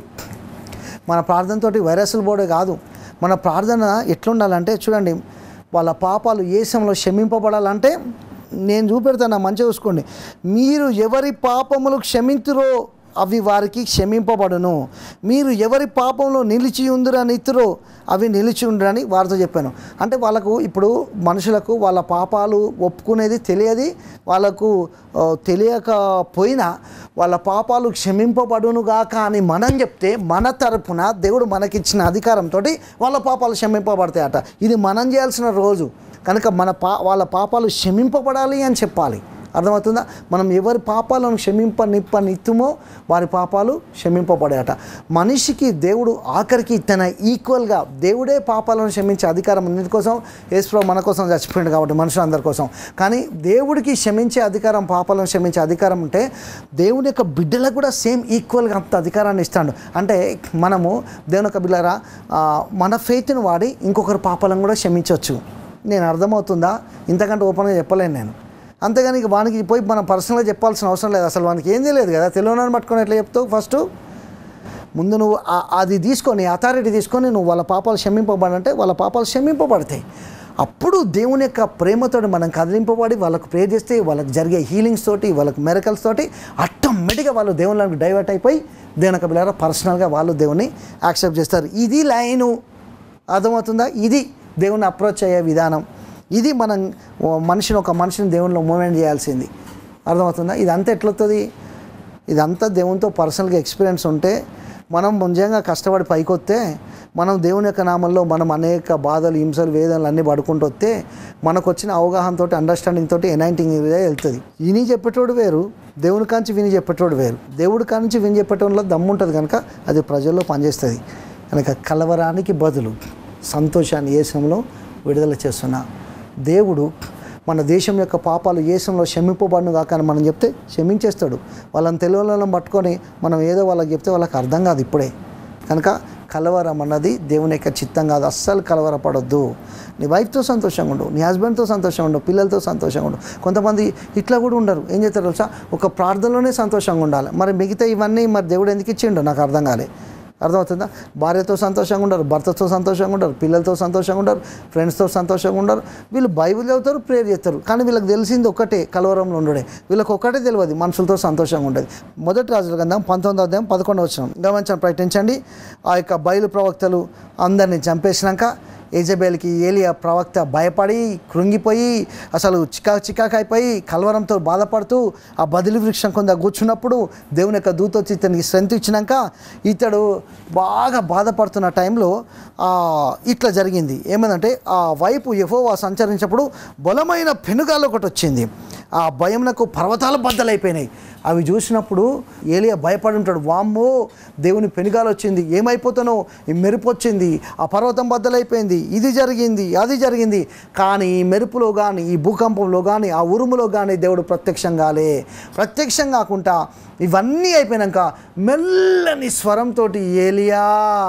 మన ప్రార్థనతోటి వైరస్లు పోవడే కాదు మన ప్రార్థన ఎట్లుండాలంటే చూడండి వాళ్ళ పాపాలు ఏ సమయంలో క్షమింపబడాలంటే నేను చూపెడతాను మంచిగా చూసుకోండి మీరు ఎవరి పాపములు క్షమింతురో అవి వారికి క్షమింపబడును మీరు ఎవరి పాపంలో నిలిచి ఉందిరని ఇతరు అవి నిలిచి ఉండురని వారితో చెప్పాను అంటే వాళ్ళకు ఇప్పుడు మనుషులకు వాళ్ళ పాపాలు ఒప్పుకునేది తెలియదు వాళ్ళకు ఆ, తెలియకపోయినా వాళ్ళ పాపాలు క్షమింపబడునుగాక అని మనం చెప్తే మన తరపున దేవుడు మనకిచ్చిన అధికారంతో వాళ్ళ పాపాలు క్షమింపబడతాయట ఇది మనం చేయాల్సిన రోజు కనుక మన పా వాళ్ళ పాపాలు క్షమింపబడాలి అని చెప్పాలి అర్థమవుతుందా మనం ఎవరి పాపాలను క్షమింప నిప్ప నిత్తుమో వారి పాపాలు క్షమింపబడాయట మనిషికి దేవుడు ఆఖరికి తన ఈక్వల్గా దేవుడే పాపాలను క్షమించే అధికారం ఉంది కోసం యేసుప్రభు మన కోసం చచ్చిపోయింది కాబట్టి మనుషులందరి కోసం కానీ దేవుడికి క్షమించే అధికారం పాపాలను క్షమించే అధికారం ఉంటే దేవుని యొక్క బిడ్డలకు కూడా సేమ్ ఈక్వల్గా అంత అధికారాన్ని ఇస్తాడు అంటే మనము దేవుని యొక్క బిడ్డరా ఆ, మన ఫెయిత్ని వాడి ఇంకొకరి పాపాలను కూడా క్షమించవచ్చు నేను అర్థమవుతుందా ఇంతకంటే ఓపెన్గా చెప్పలేను నేను అంతేగాని ఇక వానికి పోయి మనం పర్సనల్గా చెప్పాల్సిన అవసరం లేదు అసలు వానికి ఏం తెలియదు కదా తెలియని పట్టుకొని ఎట్లా చెప్తావు ఫస్ట్ ముందు నువ్వు ఆ- అది తీసుకొని అథారిటీ తీసుకొని నువ్వు వాళ్ళ పాపాలు క్షమింపబడంటే వాళ్ళ పాపాలు క్షమింపబడతాయి అప్పుడు దేవుని యొక్క ప్రేమతో మనం కదిలింపబడి వాళ్ళకు ప్రే చేస్తే వాళ్ళకి జరిగే హీలింగ్స్ తోటి వాళ్ళకి మెరకల్స్ తోటి ఆటోమేటిక్గా వాళ్ళు దేవుళ్ళకి డైవర్ట్ అయిపోయి దేవుని యొక్క బిడ్డారా పర్సనల్గా వాళ్ళు దేవుని యాక్సెప్ట్ చేస్తారు ఇది లైను అర్థమవుతుందా ఇది దేవుని అప్రోచ్ అయ్యే విధానం ఇది మనం ఓ మనిషిని ఒక మనిషిని దేవునిలో మూమెంట్ చేయాల్సింది అర్థమవుతుందా ఇదంతా ఎట్లొస్తుంది ఇదంతా దేవునితో పర్సనల్గా ఎక్స్పీరియన్స్ ఉంటే మనం నిజంగా కష్టపడి పైకొస్తే మనం దేవుని యొక్క నామంలో మనం అనేక బాధలు హింసలు వేదనలు అన్నీ పడుకుంటూ వస్తే మనకు వచ్చిన అవగాహనతో అండర్స్టాండింగ్ తోటి ఎనైంటింగ్ వెళ్తుంది విని చెప్పేటోడు వేరు దేవుని కాంచి విని చెప్పేటోడు వేరు దేవుడి కాంచి విని చెప్పేటోళ్ళలో దమ్ము ఉంటుంది కనుక అది ప్రజల్లో పనిచేస్తుంది కనుక కలవరానికి బదులు సంతోషాన్ని ఏ సమయంలో విడుదల చేస్తున్నా దేవుడు మన దేశం యొక్క పాపాలు ఏసంలో క్షమింపబడును కాక అని మనం చెప్తే క్షమించేస్తాడు వాళ్ళని తెలియని పట్టుకొని మనం ఏదో వాళ్ళకి చెప్తే వాళ్ళకి అర్థం కాదు ఇప్పుడే కనుక కలవరం అన్నది దేవుని యొక్క చిత్తం కాదు అస్సలు కలవరపడొద్దు నీ వైఫ్తో సంతోషంగా ఉండు నీ హస్బెండ్తో సంతోషంగా ఉండు పిల్లలతో సంతోషంగా ఉండు కొంతమంది ఇట్లా కూడా ఉండరు ఏం చేస్తారు తెలుసా ఒక ప్రార్థనలోనే సంతోషంగా ఉండాలి మరి మిగతా ఇవన్నీ మరి దేవుడు ఎందుకు ఇచ్చిండు నాకు అర్థం కాలే అర్థమవుతుందా భార్యతో సంతోషంగా ఉండరు భర్తతో సంతోషంగా ఉండరు పిల్లలతో సంతోషంగా ఉండరు ఫ్రెండ్స్తో సంతోషంగా ఉండరు వీళ్ళు బైబిల్ చదువుతారు ప్రేయర్ చేస్తారు కానీ వీళ్ళకి తెలిసింది ఒక్కటే కలవరంలో ఉండడే వీళ్ళకి ఒక్కటే తెలియదు మనుషులతో సంతోషంగా ఉండేది మొదటి రాజుల గ్రంథం పంతొమ్మిదో అధ్యాయం పదకొండవ వచ్చిన గమనించండి ప్రయత్నించండి ఆ యొక్క బయలు ప్రవక్తలు అందరినీ చంపేసినాక ఏజబేల్కి ఏలియా ప్రవక్త భయపడి కృంగిపోయి అసలు చికా చికాకు అయిపోయి కలవరంతో బాధపడుతూ ఆ బదిలి వృక్షం కొంత కూర్చున్నప్పుడు దేవుని యొక్క దూత వచ్చి ఇతనికి స్ట్రెంత్ ఇచ్చినాక ఇతడు బాగా బాధపడుతున్న టైంలో ఆ, ఇట్లా జరిగింది ఏమందంటే ఆ వైపు ఎఫోవా సంచరించినప్పుడు బలమైన పెనుగాలు ఒకటి వచ్చింది ఆ భయంనకు పర్వతాలు బద్దలైపోయినాయి అవి చూసినప్పుడు ఏలియా భయపడి ఉంటాడు వామ్మో దేవుని పెనుగాలు వచ్చింది ఏమైపోతానో ఈ మెరుపు వచ్చింది ఆ పర్వతం బద్దలైపోయింది ఇది జరిగింది అది జరిగింది కానీ ఈ మెరుపులో కానీ ఈ భూకంపంలో కానీ ఆ ఉరుములో కానీ దేవుడు ప్రత్యక్షం కాలే ప్రత్యక్షం కాకుండా ఇవన్నీ అయిపోయినాక మెల్లని స్వరంతో ఏలియా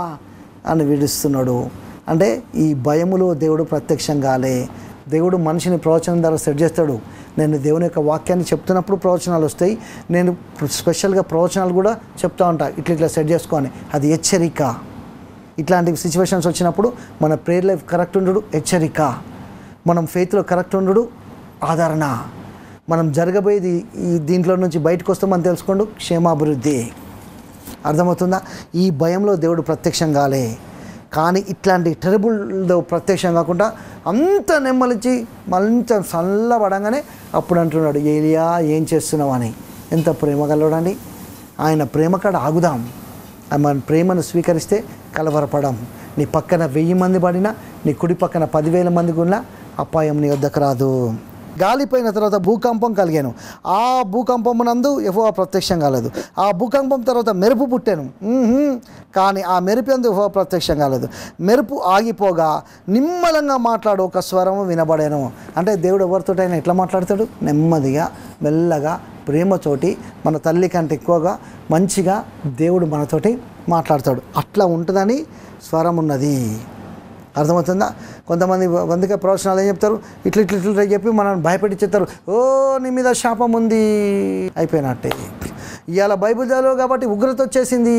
అని విడుస్తున్నాడు అంటే ఈ భయములో దేవుడు ప్రత్యక్షం కాలే దేవుడు మనిషిని ప్రవచనం ద్వారా సెట్ చేస్తాడు నేను దేవుని యొక్క వాక్యాన్ని చెప్తున్నప్పుడు ప్రవచనాలు వస్తాయి నేను స్పెషల్గా ప్రవచనాలు కూడా చెప్తా ఉంటా ఇట్లా ఇట్లా సెట్ చేసుకొని అది హెచ్చరిక ఇట్లాంటి సిచ్యువేషన్స్ వచ్చినప్పుడు మన ప్రేయర్ లైఫ్ కరెక్ట్ ఉండడు హెచ్చరిక మనం ఫెయిత్లో కరెక్ట్ ఉండడు ఆదరణ మనం జరగబోయేది ఈ దీంట్లో నుంచి బయటకు వస్తామని తెలుసుకోండు క్షేమాభివృద్ధి అర్థమవుతుందా ఈ భయంలో దేవుడు ప్రత్యక్షం కాలే కానీ ఇట్లాంటి టెరబుల్తో ప్రత్యక్షం కాకుండా అంత నెమ్మలించి మంత చల్లబడంగానే అప్పుడు అంటున్నాడు ఏలియా ఏం చేస్తున్నావు అని ఎంత ప్రేమ కలవడండి ఆయన ప్రేమ కాడ ఆగుదాం ఆ మన ప్రేమను స్వీకరిస్తే కలవరపడం నీ పక్కన వెయ్యి మంది పడినా నీ కుడి పక్కన పదివేల మంది ఉన్నా అపాయం నీ వద్దకు రాదు గాలిపోయిన తర్వాత భూకంపం కలిగాను ఆ భూకంపమునందు ఎఫో ప్రత్యక్షం కాలేదు ఆ భూకంపం తర్వాత మెరుపు పుట్టాను మ్మ్హ్మ్. కానీ ఆ మెరుపు అందు ఎఫో ప్రత్యక్షం కాలేదు మెరుపు ఆగిపోగా నిమ్మలంగా మాట్లాడు ఒక స్వరము వినబడాను అంటే దేవుడు ఎవరితోటైనా ఎట్లా మాట్లాడతాడు నెమ్మదిగా మెల్లగా ప్రేమతోటి మన తల్లి కంటే ఎక్కువగా మంచిగా దేవుడు మనతోటి మాట్లాడతాడు అట్లా ఉంటుందని స్వరం ఉన్నది అర్థమవుతుందా కొంతమంది వందక ప్రవచనాలు ఏం చెప్తారు ఇట్లా ఇట్లా ఇట్లా చెప్పి మనల్ని భయపెట్టించేస్తారు ఓ నీ మీద శాపం ఉంది అయిపోయినట్టే ఇవాళ బైబిల్ చదవవు కాబట్టి ఉగ్రత వచ్చేసింది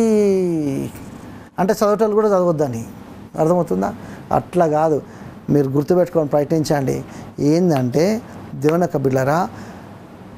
అంటే చదవటాలు కూడా చదవద్దని అర్థమవుతుందా అట్లా కాదు మీరు గుర్తుపెట్టుకొని ప్రయత్నించండి ఏంటంటే దేవుని యొక్క బిడ్డరా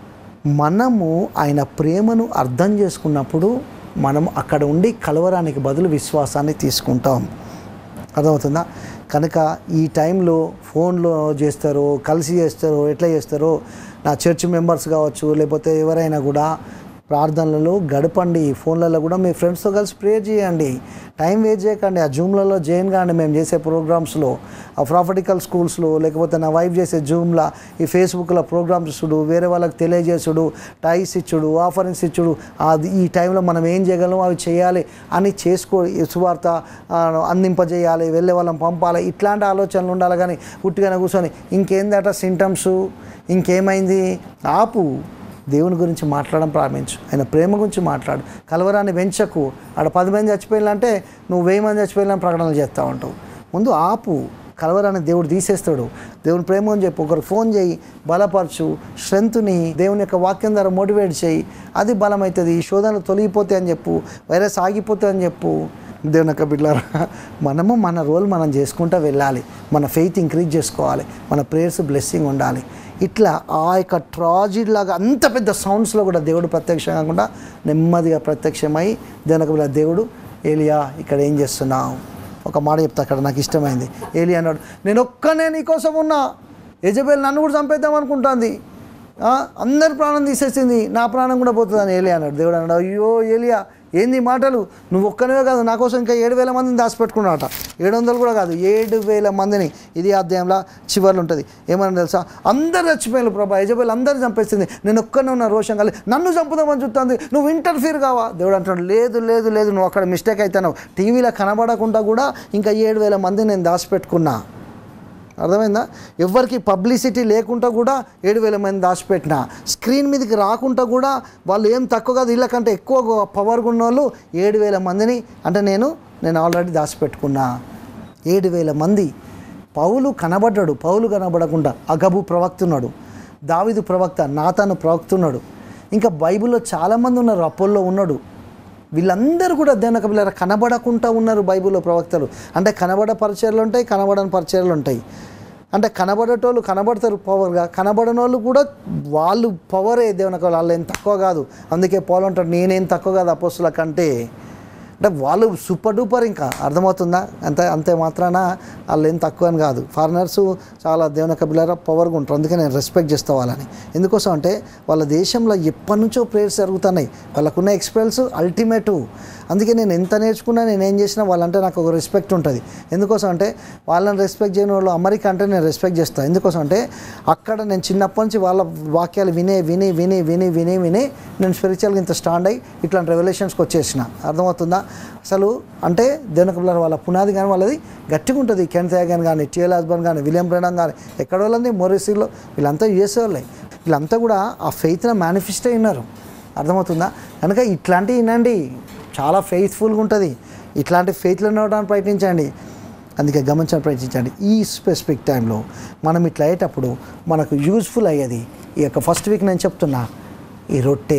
మనము ఆయన ప్రేమను అర్థం చేసుకున్నప్పుడు మనం అక్కడ ఉండి కలవరానికి బదులు విశ్వాసాన్ని తీసుకుంటాం అర్థమవుతుందా కనుక ఈ టైంలో ఫోన్లో చేస్తారో కలిసి చేస్తారో ఎట్లా చేస్తారో నా చర్చ్ మెంబర్స్ కావచ్చు లేకపోతే ఎవరైనా కూడా ప్రార్థనలలో గడపండి ఫోన్లలో కూడా మీ ఫ్రెండ్స్తో కలిసి ప్రేయర్ చేయండి టైం వేస్ట్ చేయకండి ఆ జూమ్లలో జాయిన్ కాండి మేము చేసే ప్రోగ్రామ్స్లో ఆ ప్రాఫిటికల్ స్కూల్స్లో లేకపోతే నా వైఫ్ చేసే జూమ్లో ఈ ఫేస్బుక్లో ప్రోగ్రామ్స్ ఇచ్చుడు వేరే వాళ్ళకి తెలియజేసుడు టైస్ ఇచ్చుడు ఆఫరింగ్స్ ఇచ్చుడు అది ఈ టైంలో మనం ఏం చేయగలం అవి చేయాలి అని చేసుకో ఈ సువార్త ఆ, అందింపజేయాలి వెళ్ళే వాళ్ళని పంపాలి ఇట్లాంటి ఆలోచనలు ఉండాలి కానీ ఉట్టిగానే కూర్చొని ఇంకేందట సింటమ్స్ ఇంకేమైంది ఆపు దేవుని గురించి మాట్లాడడం ప్రారంభించు ఆయన ప్రేమ గురించి మాట్లాడు కలవరాన్ని పెంచకు ఆడ పది మంది చచ్చిపోయిందంటే నువ్వు వెయ్యి మంది చచ్చిపోయిన ప్రకటనలు చేస్తూ ఉంటావు ముందు ఆపు కలవరాన్ని దేవుడు తీసేస్తాడు దేవుని ప్రేమ అని చెప్పు ఒకరు ఫోన్ చేయి బలపరచు స్ట్రెంత్ని దేవుని యొక్క వాక్యం ద్వారా మోటివేట్ చేయి అది బలమవుతుంది ఈ శోధనలు తొలగిపోతాయి అని చెప్పు వైరస్ ఆగిపోతాయి అని చెప్పు దేవుని యొక్క బిడ్డలారా మనము మన రోల్ మనం చేసుకుంటూ వెళ్ళాలి మన ఫెయిత్ ఇంక్రీజ్ చేసుకోవాలి మన ప్రేయర్స్ బ్లెస్సింగ్ ఉండాలి ఇట్లా ఆ యొక్క ట్రాజిడ్ లాగా అంత పెద్ద సౌండ్స్లో కూడా దేవుడు ప్రత్యక్షం కాకుండా నెమ్మదిగా ప్రత్యక్షమై దేవుని యొక్క బిడ్డ దేవుడు ఏలియా ఇక్కడ ఏం చేస్తున్నావు ఒక మాట చెప్తా అక్కడ నాకు ఇష్టమైంది ఏలి అన్నాడు నేను ఒక్కనే నీకోసం ఉన్నా యజబేల్ నన్ను కూడా చంపేద్దాం అనుకుంటుంది ఆ, అందరి ప్రాణం తీసేసింది నా ప్రాణం కూడా పోతుందని ఏలియా అన్నాడు దేవుడు అన్నాడు అయ్యో ఏలియా ఏంది ఈ మాటలు నువ్వు ఒక్కనివే కాదు నా కోసం ఇంకా ఏడు వేల మందిని దాచిపెట్టుకున్నాట ఏడు వందలు కూడా కాదు ఏడు వేల మందిని ఇది అధ్యాయంలో చివర్లు ఉంటుంది ఏమన్నా తెలుసా అందరు చచ్చిపోయారు ప్రభా యజబేల్ అందరు చంపేసింది నేను ఒక్కనే ఉన్న రోషం కాలి నన్ను చంపుదామని చూస్తుంది నువ్వు ఇంటర్ఫీర్ కావా దేవుడు అంటున్నాడు లేదు లేదు లేదు నువ్వు అక్కడ మిస్టేక్ అవుతున్నావు టీవీలో కనబడకుండా కూడా ఇంకా ఏడు వేల మందిని నేను దాచిపెట్టుకున్నా అర్థమైందా ఎవరికి పబ్లిసిటీ లేకుండా కూడా ఏడు వేల మంది దాచిపెట్టిన స్క్రీన్ మీదకి రాకుండా కూడా వాళ్ళు ఏం తక్కువ కాదు వీళ్ళకంటే ఎక్కువ పవర్గా ఉన్న వాళ్ళు ఏడు వేల మందిని అంటే నేను నేను ఆల్రెడీ దాచిపెట్టుకున్నా ఏడు వేల మంది పౌలు కనబడ్డాడు పౌలు కనబడకుండా అగబు ప్రవక్తున్నాడు దావిదు ప్రవక్త నాతాను ప్రవక్తున్నాడు ఇంకా బైబిల్లో చాలామంది ఉన్నారు అపోల్లో ఉన్నాడు వీళ్ళందరూ కూడా దేవుని యొక్క పిల్లలు కనబడకుండా ఉన్నారు బైబిల్లో ప్రవక్తలు అంటే కనబడ పరిచయాలు ఉంటాయి కనబడని పరిచయాలు ఉంటాయి అంటే కనబడేటోళ్ళు కనబడతారు పవర్గా కనబడని వాళ్ళు కూడా వాళ్ళు పవరే దేవుని యొక్క వాళ్ళు ఏం తక్కువ కాదు అందుకే పౌలు అంటాడు నేనేం తక్కువ కాదు అపోస్తుల కంటే అంటే వాళ్ళు సూపర్ డూపర్ ఇంకా అర్థమవుతుందా అంతే అంతే మాత్రాన వాళ్ళు ఏం తక్కువ అని కాదు ఫారినర్స్ చాలా దేవుని యొక్క బిళ్ళారా పవర్గా ఉంటారు అందుకే నేను రెస్పెక్ట్ చేస్తా వాళ్ళని ఎందుకోసం అంటే వాళ్ళ దేశంలో ఎప్పటి నుంచో ప్రేయర్స్ జరుగుతున్నాయి వాళ్ళకున్న ఎక్స్పీరియన్స్ అల్టిమేటు అందుకే నేను ఎంత నేర్చుకున్నా నేను ఏం చేసినా వాళ్ళంటే నాకు ఒక రెస్పెక్ట్ ఉంటుంది ఎందుకోసం అంటే వాళ్ళని రెస్పెక్ట్ చేయని వాళ్ళు అమెరికా అంటే నేను రెస్పెక్ట్ చేస్తాను ఎందుకోసం అంటే అక్కడ నేను చిన్నప్పటి నుంచి వాళ్ళ వాక్యాలు వినే విని విని విని విని విని నేను స్పిరిచువల్గా ఇంత స్టాండ్ అయ్యి ఇట్లాంటి రెవల్యూషన్స్కి వచ్చేసిన అర్థమవుతుందా అసలు అంటే దేవునికి పిల్లలు వాళ్ళ పునాది కానీ వాళ్ళది గట్టిగా ఉంటుంది కెన్ త్యాగన్ కానీ టిఎల్ హస్బన్ కానీ విలియం బ్రెడం కానీ ఎక్కడ వాళ్ళని మొరిసీలో వీళ్ళంతా యూఎస్ఏ వాళ్ళే వీళ్ళంతా కూడా ఆ ఫెయిత్ని మేనిఫెస్ట్ అయినారు అర్థమవుతుందా కనుక ఇట్లాంటివి వినండి చాలా ఫెయిత్ఫుల్గా ఉంటుంది ఇట్లాంటి ఫెయిత్లో ఉండడానికి ప్రయత్నించండి అందుకే గమనించడానికి ప్రయత్నించండి ఈ స్పెసిఫిక్ టైంలో మనం ఇట్లా అయ్యేటప్పుడు మనకు యూజ్ఫుల్ అయ్యేది ఈ యొక్క ఫస్ట్ వీక్ నేను చెప్తున్నా ఈ రొట్టె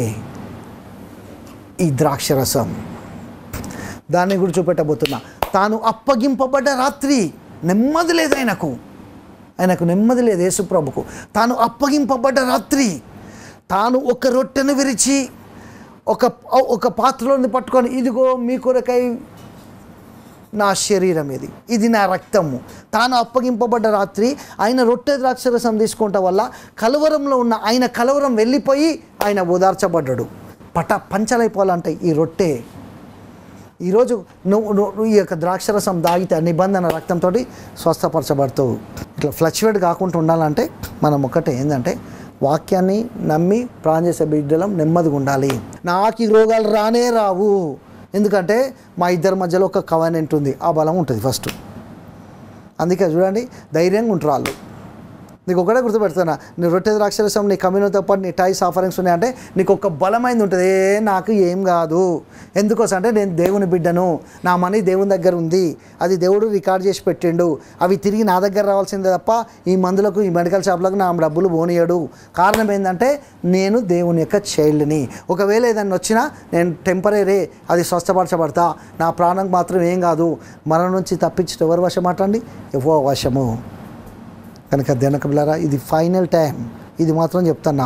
ఈ ద్రాక్షరసం దాన్ని కూడా చూపెట్టబోతున్నా తాను అప్పగింపబడ్డ రాత్రి నెమ్మది లేదు ఆయనకు ఆయనకు నెమ్మది లేదు యేసుప్రభుకు తాను అప్పగింపబడ్డ రాత్రి తాను ఒక రొట్టెను విరిచి ఒక ఒక పాత్రలోని పట్టుకొని ఇదిగో మీ కొరకై నా శరీరం ఇది ఇది నా రక్తము తాను అప్పగింపబడ్డ రాత్రి ఆయన రొట్టె ద్రాక్షరసం తీసుకుంటా వల్ల కలవరంలో ఉన్న ఆయన కలవరం వెళ్ళిపోయి ఆయన ఓదార్చబడ్డాడు పట పంచలైపోవాలంటే ఈ రొట్టె ఈరోజు నువ్వు నువ్వు ఈ యొక్క ద్రాక్షరసం దాగితే ఆ నిబంధన రక్తంతో స్వస్థపరచబడుతావు ఇట్లా ఫ్లక్చువేట్ కాకుండా ఉండాలంటే మనం ఒకటే ఏంటంటే వాక్యాన్ని నమ్మి ప్రాణం చేసే బిడ్డలం నెమ్మదిగా ఉండాలి నాకు ఈ రోగాలు రానే రావు ఎందుకంటే మా ఇద్దరి మధ్యలో ఒక కవనెంట్ ఉంది ఆ బలం ఉంటుంది ఫస్ట్ అందుకే చూడండి ధైర్యంగా ఉంటారు వాళ్ళు నీకు ఒకటే గుర్తుపెడుతున్నా నీ రొట్టె ద్రాక్షరసం నీ కమ్యూనితో పాటు నీ టైస్ ఆఫరింగ్స్ ఉన్నాయంటే నీకు ఒక బలమైంది ఉంటుంది ఏ నాకు ఏం కాదు ఎందుకోసం అంటే నేను దేవుని బిడ్డను నా మనీ దేవుని దగ్గర ఉంది అది దేవుడు రికార్డ్ చేసి పెట్టిండు అవి తిరిగి నా దగ్గర రావాల్సిందే తప్ప ఈ మందులకు ఈ మెడికల్ షాప్లకు నా డబ్బులు పోనీయడు కారణం ఏంటంటే నేను దేవుని యొక్క చైల్డ్ని ఒకవేళ ఏదన్నా వచ్చినా నేను టెంపరీ అది స్వస్థపరచబడతా నా ప్రాణం మాత్రం ఏం కాదు మరణం నుంచి తప్పించడం ఎవరు వశం మాట్లాడండి ఎవో వశము కనుక దినకబిలారా ఇది ఫైనల్ టైం ఇది మాత్రం చెప్తున్నా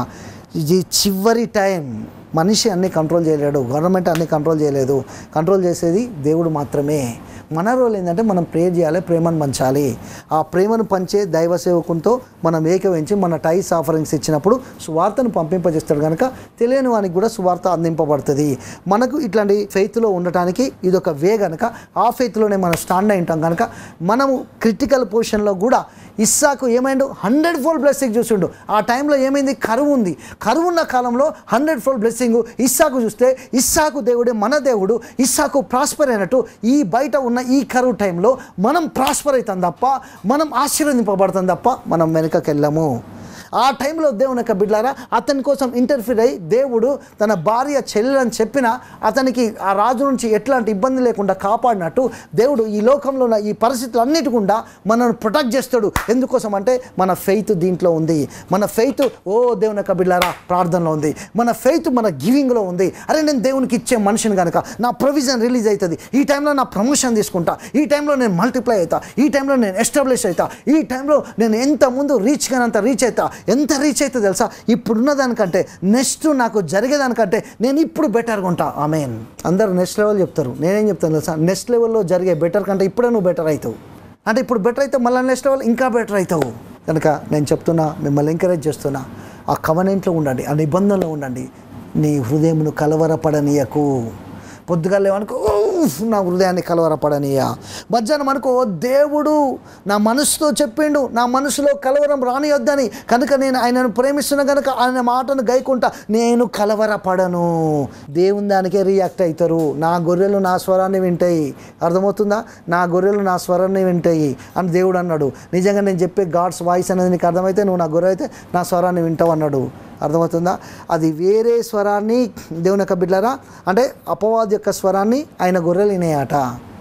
ఇది చివరి టైం మనిషి అన్ని కంట్రోల్ చేయలేడు గవర్నమెంట్ అన్ని కంట్రోల్ చేయలేదు కంట్రోల్ చేసేది దేవుడు మాత్రమే మన రోల్ ఏంటంటే మనం ప్రేర్ చేయాలి ప్రేమను పంచాలి ఆ ప్రేమను పంచే దైవ సేవకునితో మనం ఏకవించి మన టైస్ ఆఫరింగ్స్ ఇచ్చినప్పుడు సువార్తను పంపింపజేస్తాడు కనుక తెలియని వానికి కూడా సువార్త అందింపబడుతుంది మనకు ఇట్లాంటి ఫెయిత్లో ఉండటానికి ఇది ఒక వే కనుక ఆ ఫెయిత్లోనే మనం స్టాండ్ అయి ఉంటాం కనుక మనము క్రిటికల్ పొజిషన్లో కూడా ఇస్సాకు ఏమైండు హండ్రెడ్ ఫోల్ బ్లెస్సింగ్ చూసిండు ఆ టైంలో ఏమైంది కరువు ఉంది కరువు ఉన్న కాలంలో హండ్రెడ్ ఫోల్ బ్లెస్సింగ్ ఇస్సాకు చూస్తే ఇస్సాకు దేవుడే మన దేవుడు ఇస్సాకు ప్రాస్పర్ అయినట్టు ఈ బయట ఉన్న ఈ కరువు టైంలో మనం ప్రాస్పర్ అవుతాం తప్ప మనం ఆశీర్వదింపబడతాం తప్ప మనం వెనుకకి వెళ్ళము ఆ టైంలో దేవుని యొక్క బిడ్డారా అతని కోసం ఇంటర్ఫీర్ అయ్యి దేవుడు తన భార్య చెల్లెలని చెప్పిన అతనికి ఆ రాజు నుంచి ఎట్లాంటి ఇబ్బంది లేకుండా కాపాడినట్టు దేవుడు ఈ లోకంలో ఉన్న ఈ పరిస్థితులు అన్నిటి గుండా మనల్ని ప్రొటెక్ట్ చేస్తాడు ఎందుకోసం అంటే మన ఫెయిత్ దీంట్లో ఉంది మన ఫెయిత్ ఓ దేవుని యొక్క బిడ్డారా ప్రార్థనలో ఉంది మన ఫెయిత్ మన గివింగ్లో ఉంది అరే నేను దేవునికి ఇచ్చే మనిషిని కనుక నా ప్రొవిజన్ రిలీజ్ అవుతుంది ఈ టైంలో నా ప్రమోషన్ తీసుకుంటా ఈ టైంలో నేను మల్టిప్లై అవుతా ఈ టైంలో నేను ఎస్టాబ్లిష్ అవుతా ఈ టైంలో నేను ఎంత ముందు రీచ్ కానంత రీచ్ అవుతా ఎంత రీచ్ అవుతా తెలుసా ఇప్పుడున్న దానికంటే నెక్స్ట్ నాకు జరిగేదానికంటే నేను ఇప్పుడు బెటర్గా ఉంటా ఆమెన్ అందరూ నెక్స్ట్ లెవెల్ చెప్తారు నేనేం చెప్తాను తెలుసా నెక్స్ట్ లెవెల్లో జరిగే బెటర్ కంటే ఇప్పుడే నువ్వు బెటర్ అవుతావు అంటే ఇప్పుడు బెటర్ అయితే మళ్ళీ నెక్స్ట్ లెవెల్ ఇంకా బెటర్ అవుతావు కనుక నేను చెప్తున్నా మిమ్మల్ని ఎంకరేజ్ చేస్తున్నా ఆ కవనెంట్లో ఉండండి ఆ నిబంధనలో ఉండండి నీ హృదయమును కలవరపడనీయకు పొద్దుగా లేవనుకో "ఉఫ్, నా హృదయాన్ని కలవరపడనీయ మధ్యాహ్నం అనుకో దేవుడు నా మనసుతో చెప్పిండు నా మనసులో కలవరం రానియొద్దని కనుక నేను ఆయనను ప్రేమిస్తున్నా కనుక ఆయన మాటను గైకుంటా నేను కలవరపడను దేవుని దానికే రియాక్ట్ అవుతారు నా గొర్రెలు నా స్వరాన్ని వింటాయి అర్థమవుతుందా నా గొర్రెలు నా స్వరాన్ని వింటాయి అని దేవుడు అన్నాడు నిజంగా నేను చెప్పే గాడ్స్ వాయిస్ అనేది నీకు అర్థమైతే నువ్వు నా గొర్రె అయితే నా స్వరాన్ని వింటావు అన్నాడు అర్థమవుతుందా అది వేరే స్వరాన్ని దేవుని యొక్క బిడ్డలారా అంటే అపవాది యొక్క స్వరాన్ని ఆయన గొర్రెలు వినేయట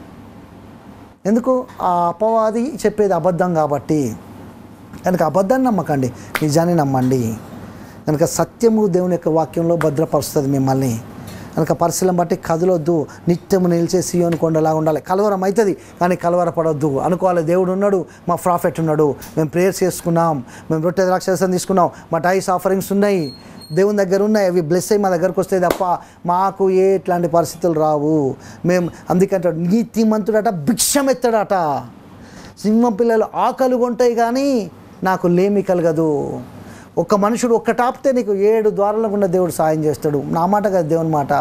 ఎందుకు ఆ అపవాది చెప్పేది అబద్ధం కాబట్టి కనుక అబద్ధాన్ని నమ్మకండి నిజాన్ని నమ్మండి కనుక సత్యము దేవుని యొక్క వాక్యంలో భద్రపరుస్తుంది మిమ్మల్ని కనుక పరిశీలన బట్టి కదలొద్దు నిత్యము నిలిచే సీయోని కొండలాగా ఉండాలి కలవరం అవుతుంది కానీ కలవరపడొద్దు అనుకోవాలి దేవుడు ఉన్నాడు మా ప్రాఫిట్ ఉన్నాడు మేము ప్రేయర్స్ చేసుకున్నాం మేము రొట్టె ద్రాక్షరసం తీసుకున్నాం మా టైస్ ఆఫరింగ్స్ ఉన్నాయి దేవుని దగ్గర ఉన్నాయి అవి బ్లెస్ అయ్యి మా దగ్గరకు వస్తాయి తప్ప మాకు ఏ ఇట్లాంటి పరిస్థితులు రావు మేము అందుకంటే నీతిమంతుడట భిక్షం ఎత్తాడట సింహం పిల్లలు ఆకలి కొంటాయి కానీ నాకు లేమి కలగదు ఒక మనుషుడు ఒక్క టాపితే నీకు ఏడు ద్వారాల గుండా దేవుడు సాయం చేస్తాడు నా మాట కదా దేవుని మాట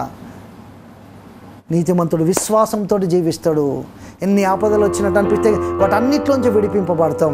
నీతిమంతుడు విశ్వాసంతో జీవిస్తాడు ఎన్ని ఆపదలు వచ్చినట్టు అనిపిస్తే వాటన్నిటిలోంచి విడిపింపబడతాం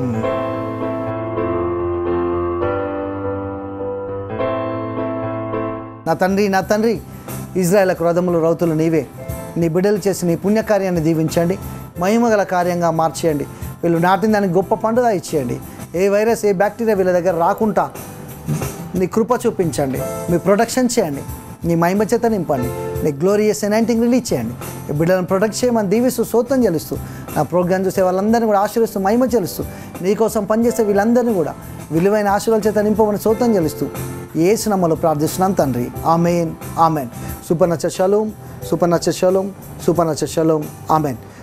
నా తండ్రి నా తండ్రి ఇజ్రాయేల్ రథములు రౌతులు నీవే నీ బిడ్డలు చేసి నీ పుణ్యకార్యాన్ని దీవించండి మహిమగల కార్యంగా మార్చేయండి వీళ్ళు నాటిన దానికి గొప్ప పండుగ ఇచ్చేయండి ఏ వైరస్ ఏ బ్యాక్టీరియా వీళ్ళ దగ్గర రాకుండా నీ కృప చూపించండి మీ ప్రొటెక్షన్ చేయండి నీ మహిమ చేత నింపండి నీ గ్లోరియస్ ఎనైంటింగ్ రిలీజ్ చేయండి ఈ బిడ్డలను ప్రొటెక్ట్ చేయమని దీవిస్తూ సోతం చెల్లిస్తూ నా ప్రోగ్రామ్ చూసే వాళ్ళందరినీ కూడా ఆశీర్వస్తూ మహిమ చెల్లిస్తూ నీకోసం పనిచేసే వీళ్ళందరినీ కూడా విలువైన ఆశీర్వాల చేత నింపమని సోతం చెల్లిస్తూ ఏసు నమ్మలో ప్రార్థిస్తున్నాను తండ్రి ఆమెన్ ఆమెన్ సూపర్ నచ్చ షలోం సూపర్ నచ్చ షలోం సూపర్ నచ్చ షలోం ఆమెన్